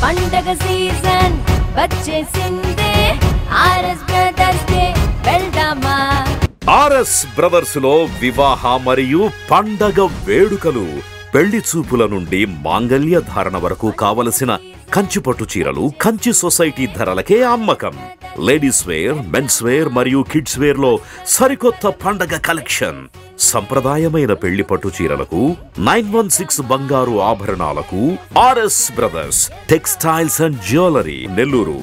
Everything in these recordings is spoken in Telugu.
పండగ సీజన్ వచ్చేసిందే ఆర్ఎస్ బ్రదర్స్ డే వెళ్దామా ఆర్ఎస్ బ్రదర్స్ లో వివాహ మరియు పండగ వేడుకలు పెళ్లి చూపుల నుండి మాంగల్య ధారణ వరకు కావలసిన కంచి పట్టు చీరలు కంచి సొసైటీ ధరలకే అమ్మకం లేడీస్ వేర్ మెన్స్ వేర్ మరియు కిడ్స్ వేర్ లో సరికొత్త పండగ కలెక్షన్ సంప్రదాయమైన పెళ్లి పట్టు చీరలకు నైన్ వన్ సిక్స్ బంగారు ఆభరణాలకు RS Brothers textiles and jewellery Nellore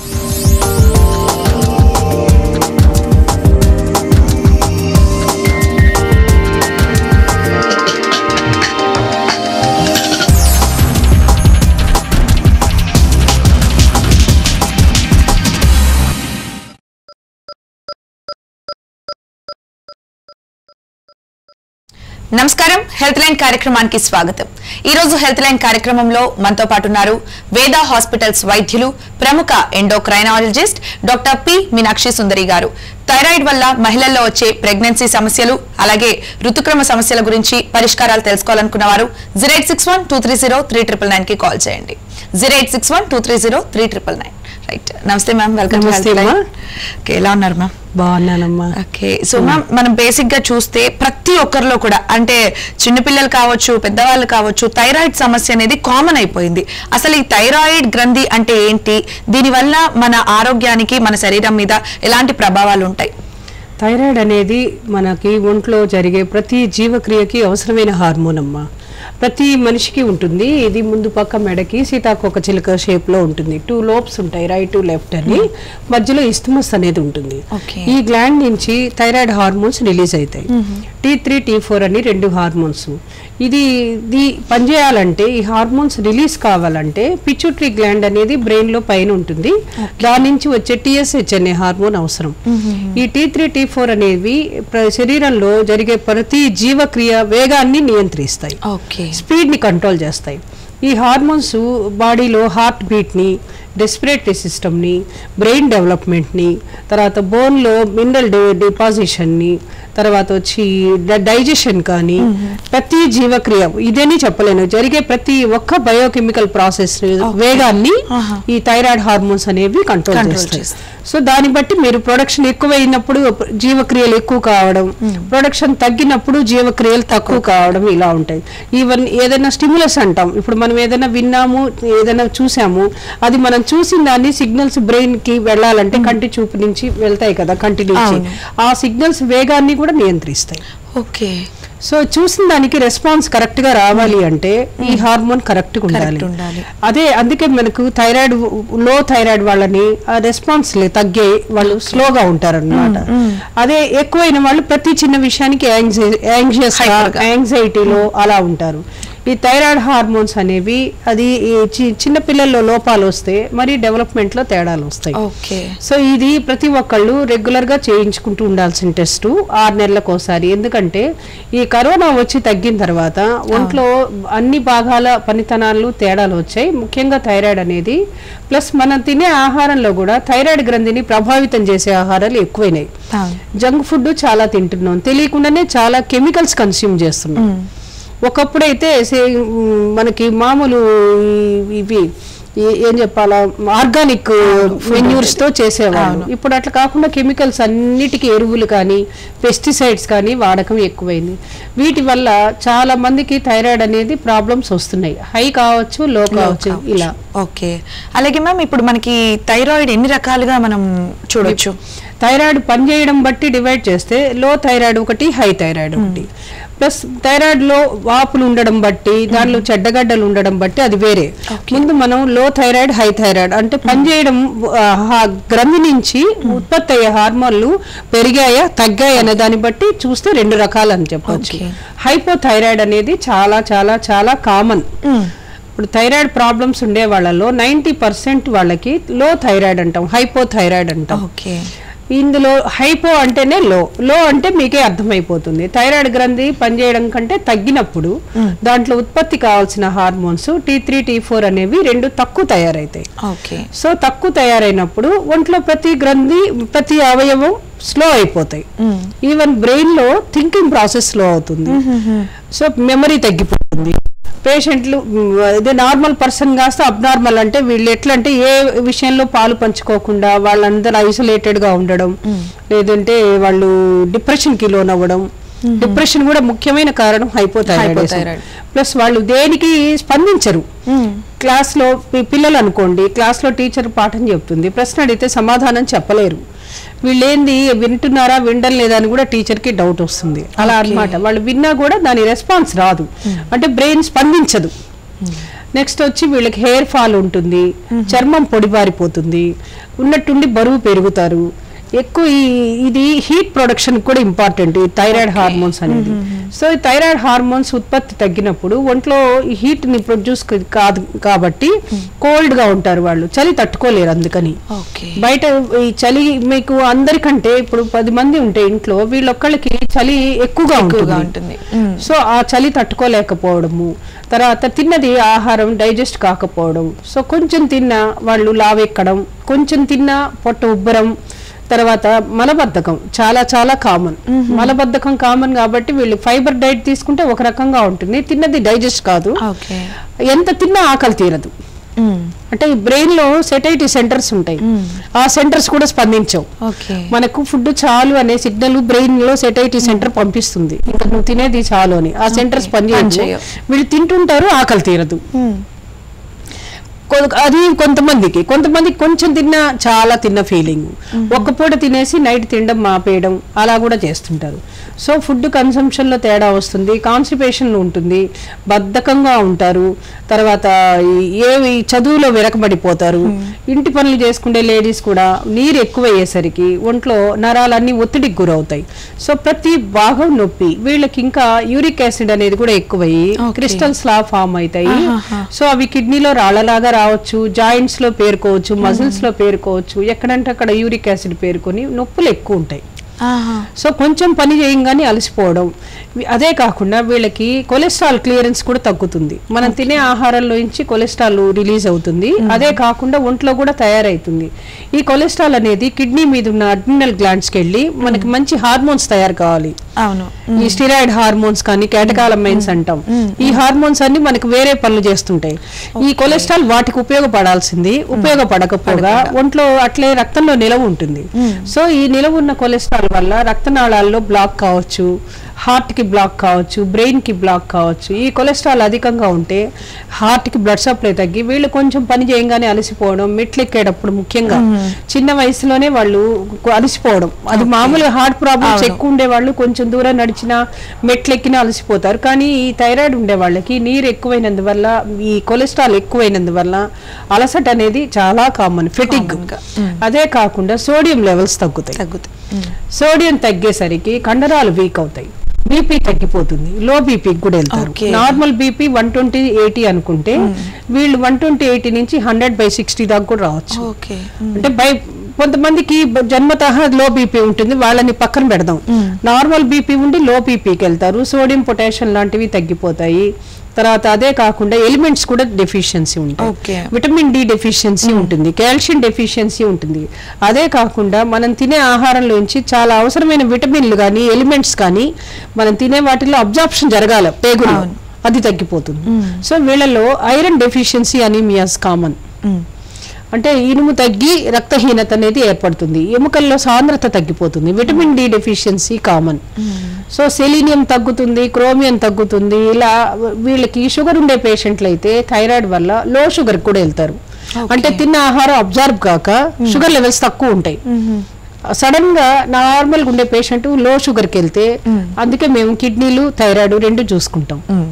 నమస్కారం హెల్త్ లైన్ కార్యక్రమానికి స్వాగతం ఈ రోజు హెల్త్ లైన్ కార్యక్రమంలో మనతో పాటు ఉన్నారు వేదా హాస్పిటల్స్ వైద్యులు ప్రముఖ endocrinologist doctor P Meenakshi Sundari గారు థైరాయిడ్ వల్ల మహిళల్లో వచ్చే ప్రెగ్నెన్సీ సమస్యలు అలాగే ఋతుక్రమ సమస్యల గురించి పరిష్కారాలు తెలుసుకోవాలనుకున్న వారు zero eight six one two three zero three triple nine కి కాల్ చేయండి zero eight six one two three zero three triple nine right నమస్తే మ్యామ్ వెల్కమ్ నమస్తే అమ్మా. ఓకే ఎలా ఉన్నారు మ్యామ్ బాగున్నానమ్మా ఓకే సో మ్యామ్ మనం బేసిక్ గా చూస్తే ప్రతి ఒక్కరిలో కూడా అంటే చిన్నపిల్లలు కావచ్చు పెద్దవాళ్ళు కావచ్చు థైరాయిడ్ సమస్య అనేది కామన్ అయిపోయింది అసలు ఈ థైరాయిడ్ గ్రంథి అంటే ఏంటి దీనివల్ల మన ఆరోగ్యానికి మన శరీరం మీద ఎలాంటి ప్రభావాలు ఉంటాయి థైరాయిడ్ అనేది మనకి ఒంట్లో జరిగే ప్రతి జీవక్రియకి అవసరమైన హార్మోన్ అమ్మా ప్రతి మనిషికి ఉంటుంది ఇది ముందు పక్క మెడకి సీతాకోక చిలుక షేప్ లో ఉంటుంది టూ లోబ్స్ ఉంటాయి రైట్ టు లెఫ్ట్ అని మధ్యలో ఇస్తమస్ అనేది ఉంటుంది Okay. ఈ గ్లాండ్ నుంచి థైరాయిడ్ హార్మోన్స్ రిలీజ్ అవుతాయి టీ త్రీ టీ ఫోర్ అని రెండు హార్మోన్స్ ఇది ఇది పనిచేయాలంటే ఈ హార్మోన్స్ రిలీజ్ కావాలంటే పిచ్యూటరీ గ్లాండ్ అనేది బ్రెయిన్ లో పైన ఉంటుంది దాని నుంచి వచ్చే టిఎస్హెచ్ అనే హార్మోన్ అవసరం ఈ టీ త్రీ టీ ఫోర్ అనేవి ప్ర- శరీరంలో జరిగే ప్రతి జీవక్రియ వేగాన్ని నియంత్రిస్తాయి ఓకే స్పీడ్ ని కంట్రోల్ చేస్తాయి ఈ హార్మోన్స్ బాడీలో హార్ట్ బీట్ని రెస్పిరేటరీ సిస్టమ్ని బ్రెయిన్ డెవలప్మెంట్ని తర్వాత బోన్లో మినరల్ డిపాజిషన్ని తర్వాత వచ్చి డైజెషన్ కానీ ప్రతి జీవక్రియ ఇదేని చెప్పలేను జరిగే ప్రతి ఒక్క బయోకెమికల్ ప్రాసెస్ వేగాన్ని ఈ థైరాయిడ్ హార్మోన్స్ అనేవి కంట్రోల్ Control చేస్తాయి చేస్తాయి. సో దాన్ని బట్టి మీరు ప్రొడక్షన్ ఎక్కువైనప్పుడు జీవక్రియలు ఎక్కువ కావడం ప్రొడక్షన్ తగ్గినప్పుడు జీవక్రియలు తక్కువ కావడం ఇలా ఉంటాయి ఈవెన్ ఏదైనా స్టిమ్యులస్ అంటాం ఇప్పుడు మనం ఏదైనా విన్నాము ఏదైనా చూసాము అది మనం చూసిన దాన్ని సిగ్నల్స్ బ్రెయిన్ కి వెళ్ళాలంటే కంటి చూపు నుంచి వెళ్తాయి కదా కంటి నుంచి అవును. ఆ సిగ్నల్స్ వేగాన్ని కూడా నియంత్రిస్తాయి ఓకే సో చూసిన దానికి రెస్పాన్స్ కరెక్ట్ గా రావాలి అంటే ఈ హార్మోన్ కరెక్ట్ గా ఉండాలి Correct ఉండాలి. అదే అందుకే మనకు థైరాయిడ్ లో థైరాయిడ్ వాళ్ళని ఆ రెస్పాన్స్ లే తగ్గే వాళ్ళు స్లోగా ఉంటారు అనమాట అదే ఎక్కువైన వాళ్ళు ప్రతి చిన్న విషయానికి యాంగ్జియస్ Hyper గా. యాంగ్జైటీలో అలా ఉంటారు ఈ థైరాయిడ్ హార్మోన్స్ అనేవి అది ఈ చి- చిన్న పిల్లల్లో లోపాలు వస్తే మరి డెవలప్మెంట్ లో తేడాలు వస్తాయి ఓకే సో ఇది ప్రతి ఒక్కళ్ళు రెగ్యులర్ గా చేయించుకుంటూ ఉండాల్సిన టెస్ట్ ఆరు నెలలకు ఒకసారి ఎందుకంటే ఈ కరోనా వచ్చి తగ్గిన తర్వాత ఒంట్లో అన్ని భాగాల పనితనాలు తేడాలు వచ్చాయి ముఖ్యంగా థైరాయిడ్ అనేది ప్లస్ మనం తినే ఆహారంలో కూడా థైరాయిడ్ గ్రంథిని ప్రభావితం చేసే ఆహారాలు ఎక్కువైనాయి అవును. జంక్ ఫుడ్ చాలా తింటున్నాం తెలియకుండానే చాలా కెమికల్స్ కన్స్యూమ్ చేస్తున్నాం ఒకప్పుడైతే సే- ఉమ్, మనకి మామూలు ఈ- ఇవి ఈ- ఏం చెప్పాలా ఆర్గానిక్ మెన్యూర్స్ తో చేసేవాళ్ళు ఇప్పుడు అట్లా కాకుండా కెమికల్స్ అన్నిటికీ ఎరువులు కానీ పెస్టిసైడ్స్ కానీ వాడకం ఎక్కువైంది వీటి వల్ల చాలా మందికి థైరాయిడ్ అనేది ప్రాబ్లమ్స్ వస్తున్నాయి హై కావచ్చు లో కావచ్చు ఇలా ఓకే అలాగే మ్యామ్ ఇప్పుడు మనకి థైరాయిడ్ ఎన్ని రకాలుగా మనం చూడొచ్చు థైరాయిడ్ పనిచేయడం బట్టి డివైడ్ చేస్తే లో థైరాయిడ్ ఒకటి హై థైరాయిడ్ ఒకటి ప్లస్ థైరాయిడ్ లో వాపులు ఉండడం బట్టి దానిలో చెడ్డగడ్డలు ఉండడం బట్టి అది వేరే ముందు మనం లో థైరాయిడ్ హై థైరాయిడ్ అంటే పనిచేయడం ఆ, హా- గ్రంథి నుంచి ఉత్పత్తి అయ్యే హార్మోన్లు పెరిగాయా తగ్గాయా అనే దాన్ని బట్టి చూస్తే రెండు రకాలు అని చెప్పొచ్చు Okay. హైపోథైరాయిడ్ అనేది చాలా చాలా చాలా కామన్ ఇప్పుడు థైరాయిడ్ ప్రాబ్లమ్స్ ఉండే వాళ్ళలో నైంటీ పర్సెంట్ వాళ్ళకి లో థైరాయిడ్ అంటాం హైపోథైరాయిడ్ అంటాం ఓకే ఇందులో హైపో అంటేనే లో లో అంటే మీకే అర్థమైపోతుంది థైరాయిడ్ గ్రంథి పనిచేయడం కంటే తగ్గినప్పుడు దాంట్లో ఉత్పత్తి కావాల్సిన hormones T three T four అనేవి రెండు తక్కువ తయారవుతాయి ఓకే సో తక్కువ తయారైనప్పుడు ఒంట్లో ప్రతి గ్రంథి ప్రతి అవయవం స్లో అయిపోతాయి ఈవెన్ బ్రెయిన్ లో థింకింగ్ ప్రాసెస్ స్లో అవుతుంది సో మెమరీ తగ్గిపోతుంది పేషెంట్లు మ్, ఇది నార్మల్ పర్సన్ కాస్త అబ్నార్మల్ అంటే వీళ్ళు ఎట్లా అంటే ఏ విషయంలో పాలు పంచుకోకుండా వాళ్ళందరూ ఐసోలేటెడ్ గా ఉండడం లేదంటే వాళ్ళు డిప్రెషన్ కి లోన్ అవ్వడం డిప్రెషన్ కూడా ముఖ్యమైన కారణం హైపోథైరాయిడిజం Hypothyroid. ప్లస్ వాళ్ళు దేనికి స్పందించరు క్లాస్ లో పి- పిల్లలు అనుకోండి క్లాస్ లో టీచర్ పాఠం చెప్తుంది ప్రశ్న అడిగితే సమాధానం చెప్పలేరు వీళ్ళేంది వింటున్నారా వినడం లేదా అని కూడా టీచర్ కి డౌట్ వస్తుంది అలా అన్నమాట వాళ్ళు విన్నా కూడా దాని రెస్పాన్స్ రాదు అంటే బ్రెయిన్ స్పందించదు నెక్స్ట్ వచ్చి వీళ్ళకి హెయిర్ ఫాల్ ఉంటుంది చర్మం పొడిబారిపోతుంది ఉన్నట్టుండి బరువు పెరుగుతారు ఎక్కువ ఈ- ఇది హీట్ ప్రొడక్షన్ కూడా ఇంపార్టెంట్ ఈ థైరాయిడ్ హార్మోన్స్ అనేది సో ఈ థైరాయిడ్ హార్మోన్స్ ఉత్పత్తి తగ్గినప్పుడు ఒంట్లో ఈ హీట్ ని ప్రొడ్యూస్ కాదు కాబట్టి కోల్డ్ గా ఉంటారు వాళ్ళు చలి తట్టుకోలేరు అందుకని ఓకే బయట ఈ చలి మీకు అందరికంటే ఇప్పుడు పది మంది ఉంటే ఇంట్లో వీళ్ళొక్కళ్ళకి చలి ఎక్కువగా ఎక్కువగా ఉంటుంది ఉంటుంది మ్మ్. సో ఆ చలి తట్టుకోలేకపోవడము తర్వాత తిన్నది ఆహారం డైజెస్ట్ కాకపోవడం సో కొంచెం తిన్నా వాళ్ళు లావెక్కడం కొంచెం తిన్నా పొట్ట ఉబ్బరం తర్వాత మలబద్ధకం చాలా చాలా కామన్ మలబద్ధకం కామన్ కాబట్టి వీళ్ళు ఫైబర్ డైట్ తీసుకుంటే ఒక రకంగా ఉంటుంది తిన్నది డైజెస్ట్ కాదు ఓకే ఎంత తిన్నా ఆకలి తీరదు మ్మ్. అంటే ఈ బ్రెయిన్ లో సెటైటీ సెంటర్స్ ఉంటాయి ఆ సెంటర్స్ కూడా స్పందించవు ఓకే మనకు ఫుడ్ చాలు అనే సిగ్నల్ బ్రెయిన్ లో సెటైటీ సెంటర్ పంపిస్తుంది ఇంకా నువ్వు తినేది చాలు అని ఆ సెంటర్స్ పనిచేయవు పనిచేయవు. వీళ్ళు తింటుంటారు ఆకలి తీరదు మ్మ్. కొ- అది కొంతమందికి కొంతమందికి కొంచెం తిన్నా చాలా తిన్న ఫీలింగ్ ఒక్క పూట తినేసి నైట్ తినడం మాపేయడం అలా కూడా చేస్తుంటారు సో ఫుడ్ కన్సంప్షన్ లో తేడా వస్తుంది కాన్స్టిపేషన్ ఉంటుంది బద్ధకంగా ఉంటారు తర్వాత ఈ- ఏవి చదువులో వెనకబడిపోతారు ఇంటి పనులు చేసుకునే లేడీస్ కూడా నీరు ఎక్కువ అయ్యేసరికి ఒంట్లో నరాలన్నీ ఒత్తిడికి గురవుతాయి సో ప్రతి భాగం నొప్పి వీళ్ళకి ఇంకా యూరిక్ యాసిడ్ అనేది కూడా ఎక్కువయ్యి Okay. క్రిస్టల్స్ లా ఫామ్ అవుతాయి ఆహాహా. సో అవి కిడ్నీలో రాళ్ళలాగా రావచ్చు జాయింట్స్ లో పేరుకోవచ్చు మజిల్స్ లో పేరుకోవచ్చు ఎక్కడంటే అక్కడ యూరిక్ యాసిడ్ పేరుకొని నొప్పులు ఎక్కువ ఉంటాయి ఆహా. సో కొంచెం పని చేయంగానే అలసిపోవడం వి- అదే కాకుండా వీళ్ళకి కొలెస్ట్రాల్ క్లియరెన్స్ కూడా తగ్గుతుంది మనం తినే ఆహారంలో నుంచి కొలెస్ట్రాల్ రిలీజ్ అవుతుంది అదే కాకుండా ఒంట్లో కూడా తయారవుతుంది ఈ కొలెస్ట్రాల్ అనేది కిడ్నీ మీద ఉన్న అడ్మినల్ గ్లాండ్స్కి వెళ్ళి మనకి మంచి హార్మోన్స్ తయారు కావాలి అవును ఈ స్టిరాయిడ్ హార్మోన్స్ కానీ కేటకాలమైన్స్ అంటాం ఈ హార్మోన్స్ అన్ని మనకు వేరే పనులు చేస్తుంటాయి ఈ కొలెస్ట్రాల్ వాటికి ఉపయోగపడాల్సింది ఉపయోగపడకపోగా ఒంట్లో అట్లే రక్తంలో నిలవ ఉంటుంది సో ఈ నిలవ ఉన్న కొలెస్ట్రాల్ వల్ల రక్తనాళాల్లో బ్లాక్ కావచ్చు హార్ట్ కి బ్లాక్ కావచ్చు బ్రెయిన్ కి బ్లాక్ కావచ్చు ఈ కొలెస్ట్రాల్ అధికంగా ఉంటే హార్ట్ కి బ్లడ్ సప్లై తగ్గి వీళ్ళు కొంచెం పని చేయంగానే అలసిపోవడం మెట్లు ఎక్కేటప్పుడు ముఖ్యంగా చిన్న వయసులోనే వాళ్ళు కు- అలసిపోవడం అది మామూలుగా హార్ట్ ప్రాబ్లమ్స్ అవును. ఎక్కువ ఉండే వాళ్ళు కొంచెం దూరం నడిచినా మెట్లెక్కినా అలసిపోతారు కానీ ఈ థైరాయిడ్ ఉండే వాళ్ళకి నీరు ఎక్కువైనందువల్ల ఈ కొలెస్ట్రాల్ ఎక్కువైనందువల్ల అలసట అనేది చాలా కామన్ ఫెటిక్ Common గా. అదే కాకుండా సోడియం లెవెల్స్ తగ్గుతాయి తగ్గుతుంది మ్మ్. సోడియం తగ్గేసరికి కండరాలు వీక్ అవుతాయి బీపీ తగ్గిపోతుంది లో బీపీకి కూడా వెళ్తారు Okay. Normal BP one twenty eighty అనుకుంటే వీళ్ళు వన్ ట్వంటీ ఎయిటీ నుంచి హండ్రెడ్ బై సిక్స్టీ దాకా కూడా రావచ్చు ఓకే అంటే బై కొంతమందికి బ- జన్మతః లో బీపీ ఉంటుంది వాళ్ళని పక్కన పెడదాం నార్మల్ బీపీ ఉండి లో బీపీకి వెళ్తారు సోడియం పొటాషియం లాంటివి తగ్గిపోతాయి తర్వాత అదే కాకుండా ఎలిమెంట్స్ కూడా డెఫిషియన్సీ ఉంటాయి Okay. విటమిన్ డి డెఫిషియన్సీ ఉంటుంది కాల్షియం డెఫిషియన్సీ ఉంటుంది అదే కాకుండా మనం తినే ఆహారంలోంచి చాలా అవసరమైన విటమిన్లు కానీ ఎలిమెంట్స్ కానీ మనం తినే వాటిలో అబ్జార్ప్షన్ జరగాలి పేగులు అవును. అది తగ్గిపోతుంది సో వీళ్ళలో ఐరన్ డెఫిషియన్సీ అనీమియాస్ కామన్ మ్మ్. అంటే ఇనుము తగ్గి రక్తహీనత అనేది ఏర్పడుతుంది ఎముకల్లో సాంద్రత తగ్గిపోతుంది vitamin D deficiency common so selenium తగ్గుతుంది క్రోమియం తగ్గుతుంది ఇలా వీళ్ళకి షుగర్ ఉండే పేషెంట్లు అయితే థైరాయిడ్ వల్ల లో షుగర్ కూడా వెళ్తారు అంటే తిన్న ఆహారం అబ్జర్వ్ కాక షుగర్ లెవెల్స్ తక్కువ ఉంటాయి సడన్ గా నార్మల్ గా ఉండే పేషెంట్ లో షుగర్కి వెళ్తే అందుకే మేము కిడ్నీలు థైరాయిడ్ రెండు చూసుకుంటాం మ్మ్.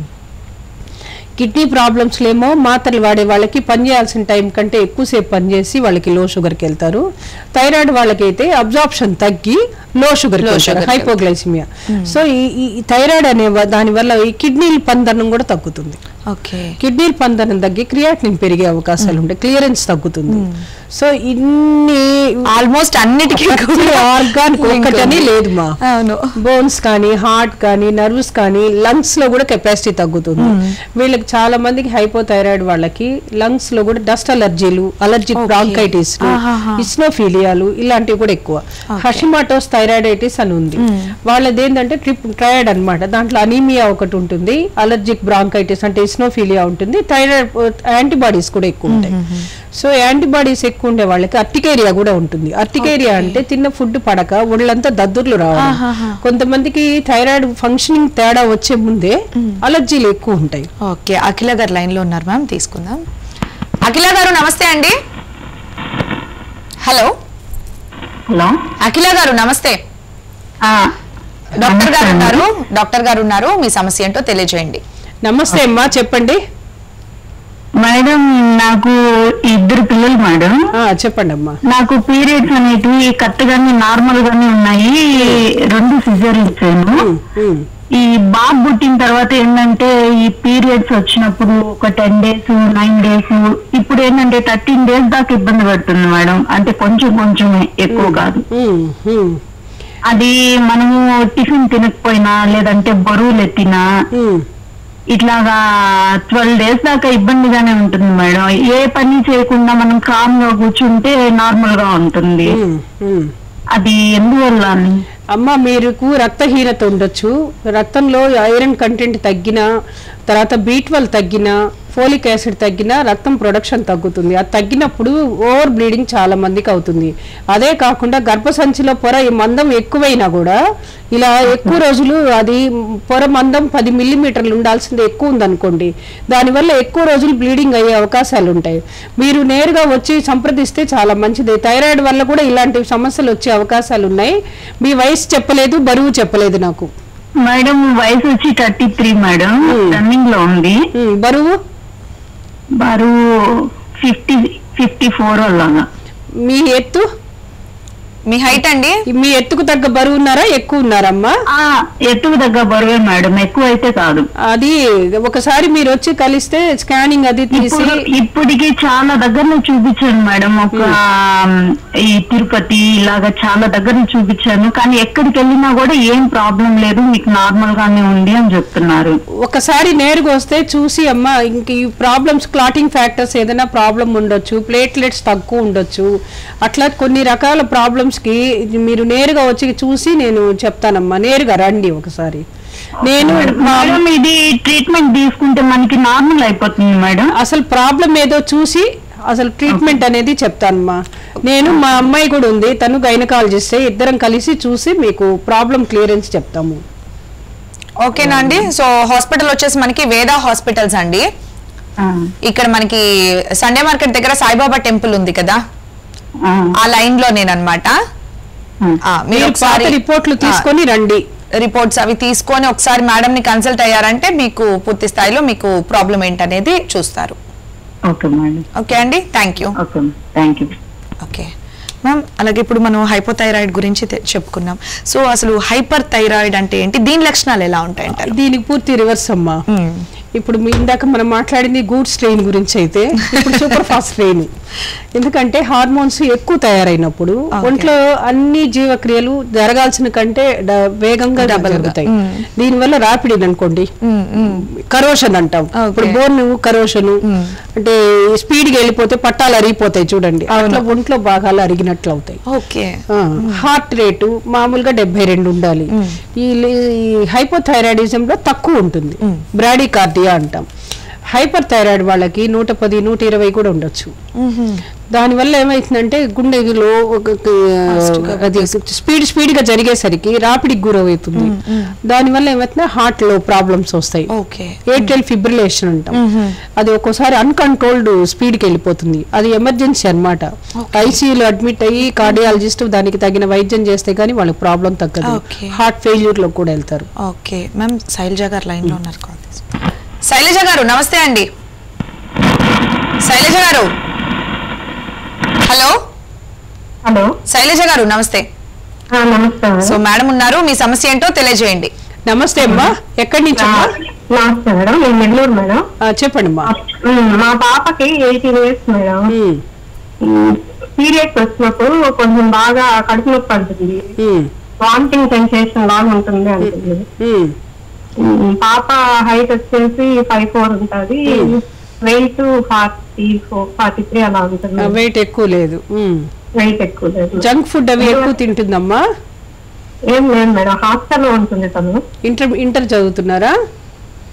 కిడ్నీ ప్రాబ్లమ్స్ ఏమో మాత్రలు వాడే వాళ్ళకి పని చేయాల్సిన టైం కంటే ఎక్కువసేపు పనిచేసి వాళ్ళకి లో షుగర్కి వెళ్తారు థైరాయిడ్ వాళ్ళకైతే అబ్జార్ప్షన్ తగ్గి లో షుగర్ Low sugar కి హైపోగ్లైసిమియా సో ఈ ఈ థైరాయిడ్ అనే వ- దాని వల్ల ఈ కిడ్నీల పందనం కూడా తగ్గుతుంది ఓకే కిడ్నీల పందనం తగ్గి క్రియాటినిన్ పెరిగే అవకాశాలు ఉంటాయి క్లియరెన్స్ తగ్గుతుంది సో ఇన్ని ఆల్మోస్ట్ అన్నిటికీ ఆర్గాన్ ఒక్కటని లేదు మా అవును బోన్స్ కానీ హార్ట్ కానీ నర్వ్స్ కానీ లంగ్స్ లో కూడా కెపాసిటీ తగ్గుతుంది వీళ్ళకి చాలా మందికి హైపోథైరాయిడ్ వాళ్ళకి లంగ్స్ లో కూడా డస్ట్ అలర్జీలు అలర్జిక్ Okay. బ్రాంకైటిస్ ఆహాహా. ఇస్నోఫీలియాలు ఇలాంటివి కూడా ఎక్కువ హషిమాటోస్ థైరాయిడైటిస్ అని ఉంది వాళ్ళది ఏంటంటే ట్రిప్ ట్రయడ్ అన్నమాట దాంట్లో అనీమియా ఒకటి ఉంటుంది అలర్జిక్ బ్రాంకైటిస్ అంటే ఎస్నోఫీలియా ఉంటుంది థైరాయిడ్ యాంటీబాడీస్ కూడా ఎక్కువ ఉంటాయి సో యాంటీబాడీస్ ఎక్కువ ఉండే వాళ్ళకి అర్టికేరియా కూడా ఉంటుంది అర్టికేరియా అంటే తిన్న ఫుడ్ పడక ఒళ్ళంతా దద్దుర్లు రావడం కొంతమందికి థైరాయిడ్ ఫంక్షనింగ్ తేడా వచ్చే ముందే అలర్జీలు ఎక్కువ ఉంటాయి ఓకే అఖిల గారు లైన్ లో ఉన్నారు మ్యామ్ తీసుకుందాం అఖిల గారు నమస్తే అండి హలో హలో అఖిల గారు నమస్తే ఆ, డాక్టర్ గారు నమస్తే అండి. ఉన్నారు డాక్టర్ గారు ఉన్నారు మీ సమస్య ఏంటో తెలియజేయండి నమస్తే అమ్మా చెప్పండి మేడం నాకు ఇద్దరు పిల్లలు మేడం ఆ, చెప్పండి అమ్మా నాకు పీరియడ్స్ అనేటివి కరెక్ట్ గానే నార్మల్ గానే ఉన్నాయి రెండు సిజర్ ఇచ్చాను ఉమ్, ఈ బాబు పుట్టిన తర్వాత ఏంటంటే ఈ పీరియడ్స్ వచ్చినప్పుడు ఒక టెన్ డేస్ నైన్ డేస్ ఇప్పుడు ఏంటంటే థర్టీన్ డేస్ దాకా ఇబ్బంది పడుతుంది మేడం అంటే కొంచెం కొంచెమే ఎక్కువ కాదు ఉమ్, ఉమ్, అది మనము టిఫిన్ తినకపోయినా లేదంటే బరువులు ఎత్తినా ఉమ్. ఇట్లాగా ట్వెల్వ్ డేస్ దాకా ఇబ్బందిగానే ఉంటుంది మేడం ఏ పని చేయకుండా మనం కామ్ గా కూర్చుంటే నార్మల్ గా ఉంటుంది ఉమ్, ఉమ్. అది ఎందువల్ల అని అమ్మ మీకు రక్తహీనత ఉండొచ్చు రక్తంలో ఐరన్ కంటెంట్ తగ్గినా తర్వాత బీ తగ్గినా ఫోలిక్ యాసిడ్ తగ్గినా రక్తం ప్రొడక్షన్ తగ్గుతుంది అది తగ్గినప్పుడు ఓవర్ బ్లీడింగ్ చాలా మందికి అవుతుంది అదే కాకుండా గర్భసంచిలో పొర ఈ మందం ఎక్కువైనా కూడా ఇలా ఎక్కువ రోజులు అది పొర మందం పది మిల్లీమీటర్లు ఉండాల్సింది ఎక్కువ ఉందనుకోండి దానివల్ల ఎక్కువ రోజులు బ్లీడింగ్ అయ్యే అవకాశాలు ఉంటాయి మీరు నేరుగా వచ్చి సంప్రదిస్తే చాలా మంచిది థైరాయిడ్ వల్ల కూడా ఇలాంటి సమస్యలు వచ్చే అవకాశాలు ఉన్నాయి మీ వయసు చెప్పలేదు బరువు చెప్పలేదు నాకు మేడం వయసు వచ్చి థర్టీ త్రీ మేడం రన్నింగ్ లో ఉంది ఉమ్, బరువు బరువు ఫిఫ్టీ ఫిఫ్టీ ఫోర్ అలాగా మీ ఎత్తు మీ హైట్ అండి మీ ఎత్తుకు తగ్గ బరువు ఉన్నారా ఎక్కువ ఉన్నారమ్మా ఆ ఎత్తుకు దగ్గర బరువే మేడం ఎక్కువ అయితే కాదు అది ఒకసారి మీరు వచ్చి కలిస్తే స్కానింగ్ అది తీసి ఇప్పుడు ఇప్పటికి చాలా దగ్గర చూపించాను మేడం ఒక ఈ తిరుపతి ఇలాగా చాలా దగ్గర చూపించాను కానీ ఎక్కడికి వెళ్ళినా కూడా ఏం ప్రాబ్లం లేదు మీకు నార్మల్ గానే ఉంది అని చెప్తున్నారు ఒకసారి నేరుగా వస్తే చూసి అమ్మ ఇంక ఈ ప్రాబ్లమ్స్ క్లాటింగ్ ఫ్యాక్టర్స్ ఏదైనా ప్రాబ్లం ఉండొచ్చు ప్లేట్లెట్స్ తక్కువ ఉండొచ్చు అట్లా కొన్ని రకాల ప్రాబ్లమ్స్ కి ఇది మీరు నేరుగా వచ్చి చూసి నేను చెప్తానమ్మా నేరుగా రండి ఒకసారి నేను మా- మేడం ఇది ట్రీట్మెంట్ తీసుకుంటే మనకి నార్మల్ అయిపోతుంది మేడం అసలు ప్రాబ్లం ఏదో చూసి అసలు ట్రీట్మెంట్ అనేది చెప్తానమ్మా నేను మా అమ్మాయి కూడా ఉంది తను గైనకాలజిస్టే ఇద్దరం కలిసి చూసి మీకు ప్రాబ్లం క్లియరెన్స్ చెప్తాము ఓకేనా అండి సో హాస్పిటల్ వచ్చేసి మనకి వేద హాస్పిటల్స్ అండి ఆ, ఇక్కడ మనకి సండే మార్కెట్ దగ్గర సాయిబాబా టెంపుల్ ఉంది కదా ఆ, ఆ లైన్ లో నేనన్నమాట ఆ. ఆ, మీరు మీరు పాత ఒకసారి రిపోర్ట్లు తీసుకొని రండి రిపోర్ట్స్ అవి తీసుకొని ఒకసారి మేడం ని కన్సల్ట్ అయ్యారంటే మీకు పూర్తి స్థాయిలో మీకు ప్రాబ్లం ఏంటనేది చూస్తారు ఓకే మేడం ఓకే అండి thank you okay thank you okay ma'am అలాగే ఇప్పుడు మనం హైపోథైరాయిడ్ గురించి తె- చెప్పుకున్నాం సో అసలు హైపర్ థైరాయిడ్ అంటే ఏంటి దీని లక్షణాలు ఎలా ఉంటాయంటారు దీనికి పూర్తి రివర్స్ అమ్మా మ్మ్. ఇప్పుడు మీ ఇందాక మనం మాట్లాడింది గూడ్ స్ట్రెయిన్ గురించి అయితే ఇప్పుడు సూపర్ ఫాస్ట్ స్ట్రెయిన్ ఎందుకంటే హార్మోన్స్ ఎక్కువ తయారైనప్పుడు Okay. ఒంట్లో అన్ని జీవక్రియలు జరగాల్సిన కంటే డ- వేగంగా Double గా. జరుగుతాయి మ్మ్. దీనివల్ల ర్యాపిడ్ అనుకోండి మ్మ్, మ్మ్. కరోషన్ అంటాం Okay. ఇప్పుడు బోర్న్ కరోషన్ అంటే స్పీడ్ గా వెళ్ళిపోతే పట్టాలు అరిగిపోతాయి చూడండి అట్లా ఒంట్లో భాగాలు అరిగినట్లు అవుతాయి ఓకే హార్ట్ రేటు మామూలుగా డెబ్బై రెండు ఉండాలి ఈ హైపోథైరాయిడిజం లో తక్కువ ఉంటుంది బ్రాడీ కార్డియా అంటాం హైపర్ థైరాయిడ్ వాళ్ళకి నూట పది నూట ఇరవై కూడా ఉండొచ్చు దానివల్ల ఏమైతుందంటే గుండెలో ఒక ఒక- అది స్పీడ్ స్పీడ్ గా జరిగేసరికి రాపిడికి గురవుతుంది దానివల్ల ఏమవుతుంది హార్ట్ లో ప్రాబ్లమ్స్ వస్తాయి ఓకే ఏర్టెల్ ఫిబ్రిలేషన్ అంటాం అది ఒక్కోసారి అన్కంట్రోల్డ్ స్పీడ్ కి వెళ్ళిపోతుంది అది ఎమర్జెన్సీ అన్నమాట ఐసీయూలో అడ్మిట్ అయ్యి కార్డియాలజిస్ట్ దానికి తగిన వైద్యం చేస్తే గానీ వాళ్ళకి ప్రాబ్లం తగ్గదు Okay. హార్ట్ ఫెయిల్యూర్ లో కూడా వెళ్తారు ఓకే మ్యామ్ శైలజ గారు లైన్ లో ఉన్నారు కాల్ చేసి. శైలజ గారు నమస్తే అండి శైలజ గారు హలో హలో శైలజ గారు నమస్తే ఆ, నమస్తే సో మేడం ఉన్నారు మీ సమస్య ఏంటో తెలియజేయండి నమస్తే అమ్మా ఎక్కడి నుంచి అమ్మా నమస్తే మేడం నేను నెల్లూరు మేడం ఆ, చెప్పండి అమ్మా ఉమ్, మా పాపకి ఎయిటీన్ ఇయర్స్ మేడం ఉమ్, పీరియడ్స్ వచ్చినప్పుడు కొంచెం బాగా కడుపు నొప్పి అంటుంది ఉమ్, వామిటింగ్ సెన్సేషన్ లాగా ఉంటుంది అంటుంది ఉమ్, ఉమ్, పాప హైట్ వచ్చేసి ఫైవ్ ఫోర్ ఉంటది weight forty four forty three అలా ఉంటుంది ఆ, వెయిట్ ఎక్కువ లేదు ఉమ్. వెయిట్ ఎక్కువ లేదు జంక్ ఫుడ్ అవి ఎక్కువ తింటుందమ్మా ఏం లేదు మేడం హాస్టల్లో ఉంటుంది తను ఇంటర్ ఇంటర్ చదువుతున్నారా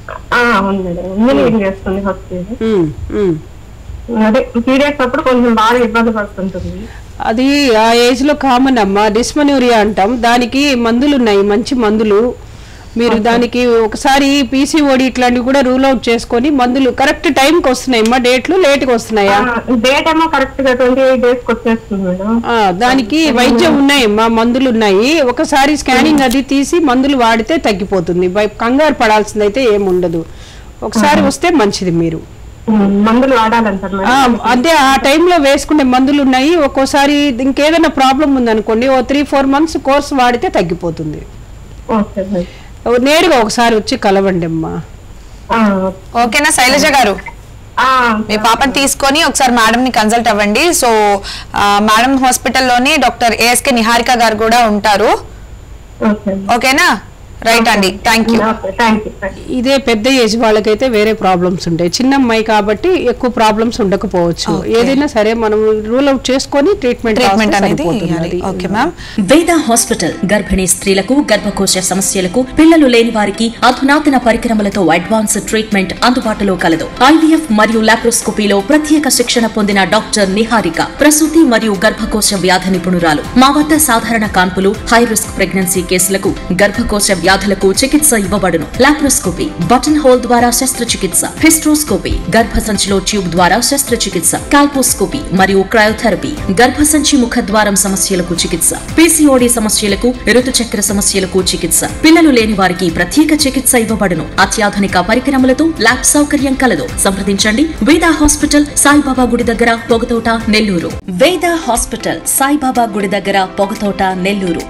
ఆ, అవును మేడం ఇంజనీరింగ్ చేస్తుంది ఫస్ట్ ఇయర్ ఉమ్, ఉమ్. అదే పీరియడ్స్ అప్పుడు కొంచెం బాగా ఇబ్బంది పడుతుంటుంది అది ఆ ఏజ్ లో కామన్ అమ్మా డిస్మనూరియా అంటాం దానికి మందులు ఉన్నాయి మంచి మందులు మీరు దానికి ఒకసారి పీసీఓడి ఇట్లాంటివి కూడా రూల్ అవుట్ చేసుకొని మందులు కరెక్ట్ టైంకి వస్తున్నాయి అమ్మా డేట్లు లేట్గా వస్తున్నాయా డేట్ ఏమో కరెక్ట్ గా ట్వంటీ ఎయిట్ డేస్ కి వచ్చేస్తుంది మేడం ఆ, దానికి వైద్యం ఉన్నాయమ్మా మందులు ఉన్నాయి ఒకసారి స్కానింగ్ అది తీసి మందులు వాడితే తగ్గిపోతుంది బై- కంగారు పడాల్సింది అయితే ఏముండదు ఒకసారి వస్తే మంచిది మీరు ఉమ్, మందులు వాడాలంటారు ఆ, మేడం అదే ఆ టైంలో వేసుకునే మందులు ఉన్నాయి ఒక్కోసారి ఇంకేదైనా ప్రాబ్లం ఉందనుకోండి ఓ త్రీ ఫోర్ మంత్స్ కోర్స్ వాడితే తగ్గిపోతుంది ఓకే మేడం నేరుగా ఒకసారి వచ్చి కలవండి అమ్మా ఆ, ఓకేనా శైలజ గారు ఆ, మీ పాపని తీసుకొని ఒకసారి మేడం ని కన్సల్ట్ అవ్వండి సో ఆ, మేడం హాస్పిటల్లోనే డాక్టర్ ఏఎస్కే నిహారిక గారు కూడా ఉంటారు ఓకే ఓకేనా రైట్ అండి thank you okay thank you thank you ఇదే పెద్ద ఏజ్ వాళ్ళకైతే వేరే ప్రాబ్లమ్స్ ఉంటాయి చిన్న అమ్మాయి కాబట్టి ఎక్కువ ప్రాబ్లమ్స్ ఉండకపోవచ్చు ఏదైనా సరే మనం రూల్ అవుట్ చేసుకొని ట్రీట్మెంట్ ట్రీట్మెంట్ అనేది ఇవ్వాలి. ఓకే మ్యామ్ వేద హాస్పిటల్ గర్భిణీ స్త్రీలకు గర్భకోశ సమస్యలకు పిల్లలు లేని వారికి అధునాతన పరికరములతో అడ్వాన్స్ ట్రీట్మెంట్ అందుబాటులో కలదు ఐవీఎఫ్ మరియు లాప్రోస్కోపీలో ప్రత్యేక శిక్షణ పొందిన డాక్టర్ నిహారిక ప్రసూతి మరియు గర్భకోశ వ్యాధి నిపుణురాలు మా వద్ద సాధారణ కాన్పులు హై రిస్క్ ప్రెగ్నెన్సీ కేసులకు గర్భకోశ వ్యాధులకు చికిత్స ఇవ్వబడును లాప్రోస్కోపీ బటన్ హోల్ ద్వారా శస్త్రచికిత్స హిస్ట్రోస్కోపీ గర్భసంచిలో ట్యూబ్ ద్వారా శస్త్రచికిత్స కాల్పోస్కోపీ మరియు క్రయోథెరపీ గర్భసంచి ముఖద్వారం సమస్యలకు చికిత్స పీసీఓడి సమస్యలకు ఋతుచక్ర సమస్యలకు చికిత్స పిల్లలు లేని వారికి ప్రత్యేక చికిత్స ఇవ్వబడును అత్యాధునిక పరికరములతో ల్యాబ్ సౌకర్యం కలదు సంప్రదించండి వేద హాస్పిటల్ సాయిబాబా గుడి దగ్గర పొగతోట నెల్లూరు వేద హాస్పిటల్ సాయిబాబా గుడి దగ్గర పొగతోట నెల్లూరు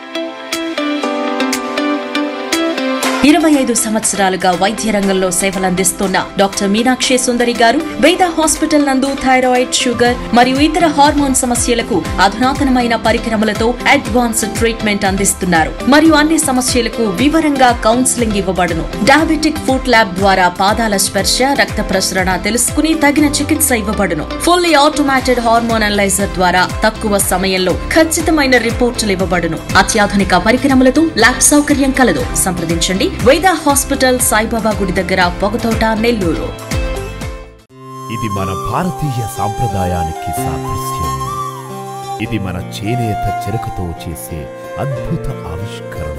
ఇరవై ఐదు సంవత్సరాలుగా వైద్య రంగంలో సేవలందిస్తున్న డాక్టర్ మీనాక్షి సుందరి గారు వేద హాస్పిటల్ నందు థైరాయిడ్ షుగర్ మరియు ఇతర హార్మోన్ సమస్యలకు అధునాతనమైన పరికరములతో అడ్వాన్స్ ట్రీట్మెంట్ అందిస్తున్నారు మరియు అన్ని సమస్యలకు వివరంగా కౌన్సిలింగ్ ఇవ్వబడును డయాబెటిక్ ఫుడ్ ల్యాబ్ ద్వారా పాదాల స్పర్శ రక్త ప్రసరణ తెలుసుకుని తగిన చికిత్స ఇవ్వబడును ఫుల్లీ ఆటోమేటెడ్ హార్మోన్ అనలైజర్ ద్వారా తక్కువ సమయంలో ఖచ్చితమైన రిపోర్టులు ఇవ్వబడును అత్యాధునిక పరికరములతో ల్యాబ్ సౌకర్యం కలదు సంప్రదించండి వేద హాస్పిటల్ సాయిబాబా గుడి దగ్గర పొగతోట నెల్లూరు ఇది మన భారతీయ సాంప్రదాయానికి సాదృశ్యం ఇది మన చేనేత చెరకుతో చేసే అద్భుత ఆవిష్కరణ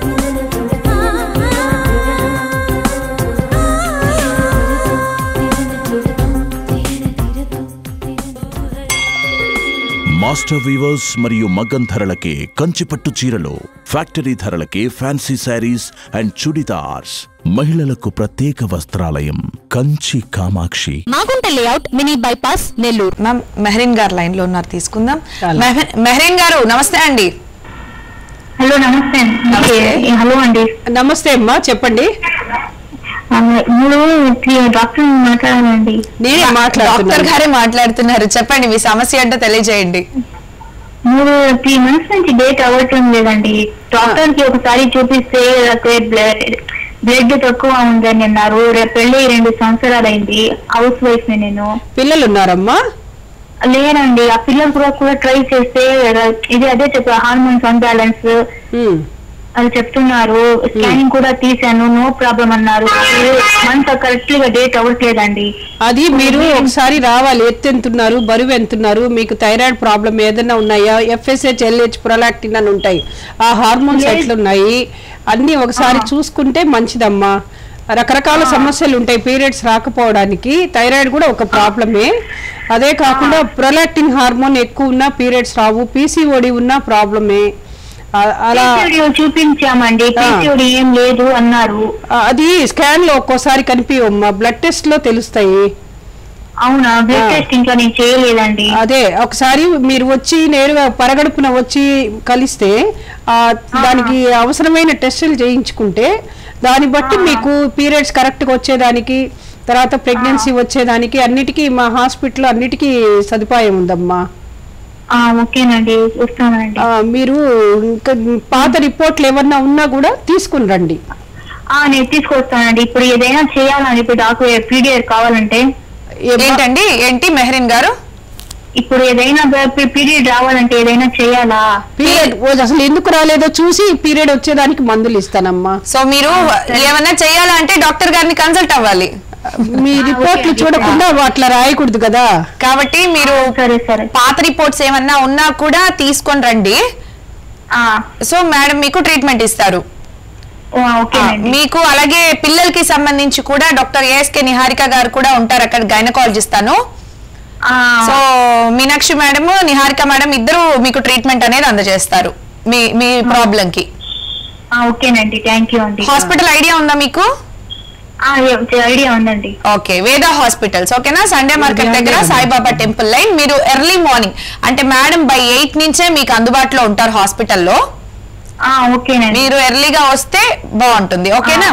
మాస్టర్ వీవర్స్ మరియు మగ్గం ధరలకే కంచిపట్టు చీరలు ఫ్యాక్టరీ ధరలకే ఫ్యాన్సీ శారీస్ అండ్ చుడిదార్స్ మహిళలకు ప్రత్యేక వస్త్రాలయం Kanchi Kamakshi Magunta layout mini bypass Nellore ma'am Mehreen గారు లైన్ లో ఉన్నారు తీసుకుందాం మెహ- మెహరీన్ గారు నమస్తే అండి హలో నమస్తే అండి హలో అండి నమస్తే అమ్మా చెప్పండి ఆ, మూడు డాక్టర్ మాట్లాడాలండి నేనే డాక్టర్ మాట్లాడుతున్నాను గారే మాట్లాడుతున్నారు చెప్పండి మీ సమస్య ఏంటో తెలియజేయండి మూడు త్రీ మంత్స్ నుంచి డేట్ అవ్వటం లేదండి డాక్టర్ కి ఒకసారి చూపిస్తే బ్లడ్ బ్లడ్ తక్కువ ఉందని అన్నారు రేపు పెళ్లి రెండు సంవత్సరాలు అయింది హౌస్ వైఫ్ ని నేను పిల్లలు ఉన్నారమ్మా లేనండి ఆ పిల్లలు కూడా కూడా ట్రై చేస్తే ఇది అదే చెప్పా హార్మోన్స్ అన్బ్యాలెన్స్ ఉమ్. అది చెప్తున్నారు స్కానింగ్ కూడా తీశాను నో ప్రాబ్లం అన్నారు మంత్ కరెక్ట్ గా డేట్ అవ్వట్లేదండి అది మీరు ఒకసారి రావాలి ఎత్తు ఎంతున్నారు బరువు ఎంతున్నారు మీకు థైరాయిడ్ ప్రాబ్లం ఏదైనా ఉన్నాయా ఎఫ్ఎస్హెచ్ ఎల్హెచ్ ప్రొలాక్టిన్ అని ఉంటాయి ఆ హార్మోన్స్ ఎట్లున్నాయి అన్ని ఒకసారి చూసుకుంటే మంచిదమ్మా రకరకాల సమస్యలు ఉంటాయి పీరియడ్స్ రాకపోవడానికి థైరాయిడ్ కూడా ఒక ప్రాబ్లమే అదే కాకుండా ప్రొలాక్టిన్ హార్మోన్ ఎక్కువ ఉన్నా పీరియడ్స్ రావు పీసీఓడి ఉన్నా ప్రాబ్లమే ఆ- అలా PCOD చూపించామండి పీసీఓడి ఏం లేదు అన్నారు ఆ, అది స్కాన్ లో ఒక్కోసారి కనిపించమ్మా బ్లడ్ టెస్ట్ లో తెలుస్తాయి అవునా బ్లడ్ ఆ. టెస్ట్ ఇంకా నేను చేయలేదండి అదే ఒకసారి మీరు వచ్చి నేరుగా పరగడుపున వచ్చి కలిస్తే ఆ దానికి అవసరమైన టెస్టులు చేయించుకుంటే దాన్ని బట్టి మీకు పీరియడ్స్ కరెక్ట్గా వచ్చేదానికి తర్వాత ప్రెగ్నెన్సీ వచ్చేదానికి అన్నిటికీ మా హాస్పిటల్ అన్నిటికీ సదుపాయం ఉందమ్మా ఆ, ఓకేనండి వస్తానండి ఆ, మీరు ఇంకా పాత రిపోర్ట్లు ఏమన్నా ఉన్నా కూడా తీసుకుని రండి ఆ నేను తీసుకొస్తానండి ఇప్పుడు ఏదైనా చేయాలని ఇప్పుడు డాక్టర్ పీడిఆర్ కావాలంటే ఏమ్మా? ఏంటండి ఏంటి మెహరీన్ గారు ఇప్పుడు ఏదైనా పీరియడ్ రావాలంటే ఏదైనా చేయాలా పీరియడ్ అసలు ఎందుకు రాలేదో చూసి పీరియడ్ వచ్చేదానికి మందులు ఇస్తానమ్మా సో మీరు ఏమన్నా చేయాలంటే డాక్టర్ గారిని కన్సల్ట్ అవ్వాలి మీ రిపోర్ట్లు చూడకుండా అట్లా రాయకూడదు కదా కాబట్టి మీరు సరే సరే పాత రిపోర్ట్స్ ఏమన్నా ఉన్నా కూడా తీసుకొని రండి ఆ, సో మేడం మీకు ట్రీట్మెంట్ ఇస్తారు ఓ, ఓకేనండి మీకు అలాగే పిల్లలకి సంబంధించి కూడా డాక్టర్ ఏఎస్కే నిహారిక గారు కూడా ఉంటారు అక్కడ గైనకాలజిస్ట్ అను ఆ, so Meenakshi madam Niharika madam ఇద్దరు మీకు ట్రీట్మెంట్ అనేది అందజేస్తారు మీ మీ ప్రాబ్లం కి ఆ, ఓకేనండి థ్యాంక్ యూ అండి హాస్పిటల్ ఐడియా ఉందా మీకు ఆ, ఏ- ఐడియా ఉందండి ఓకే వేద హాస్పిటల్స్ ఓకేనా సండే మార్కెట్ దగ్గర సాయిబాబా టెంపుల్ లైన్ మీరు ఎర్లీ మార్నింగ్ అంటే మేడం బై ఎయిట్ నుంచే మీకు అందుబాటులో ఉంటారు హాస్పిటల్లో ఆ, ఓకేనండి మీరు ఎర్లీగా వస్తే బాగుంటుంది ఓకేనా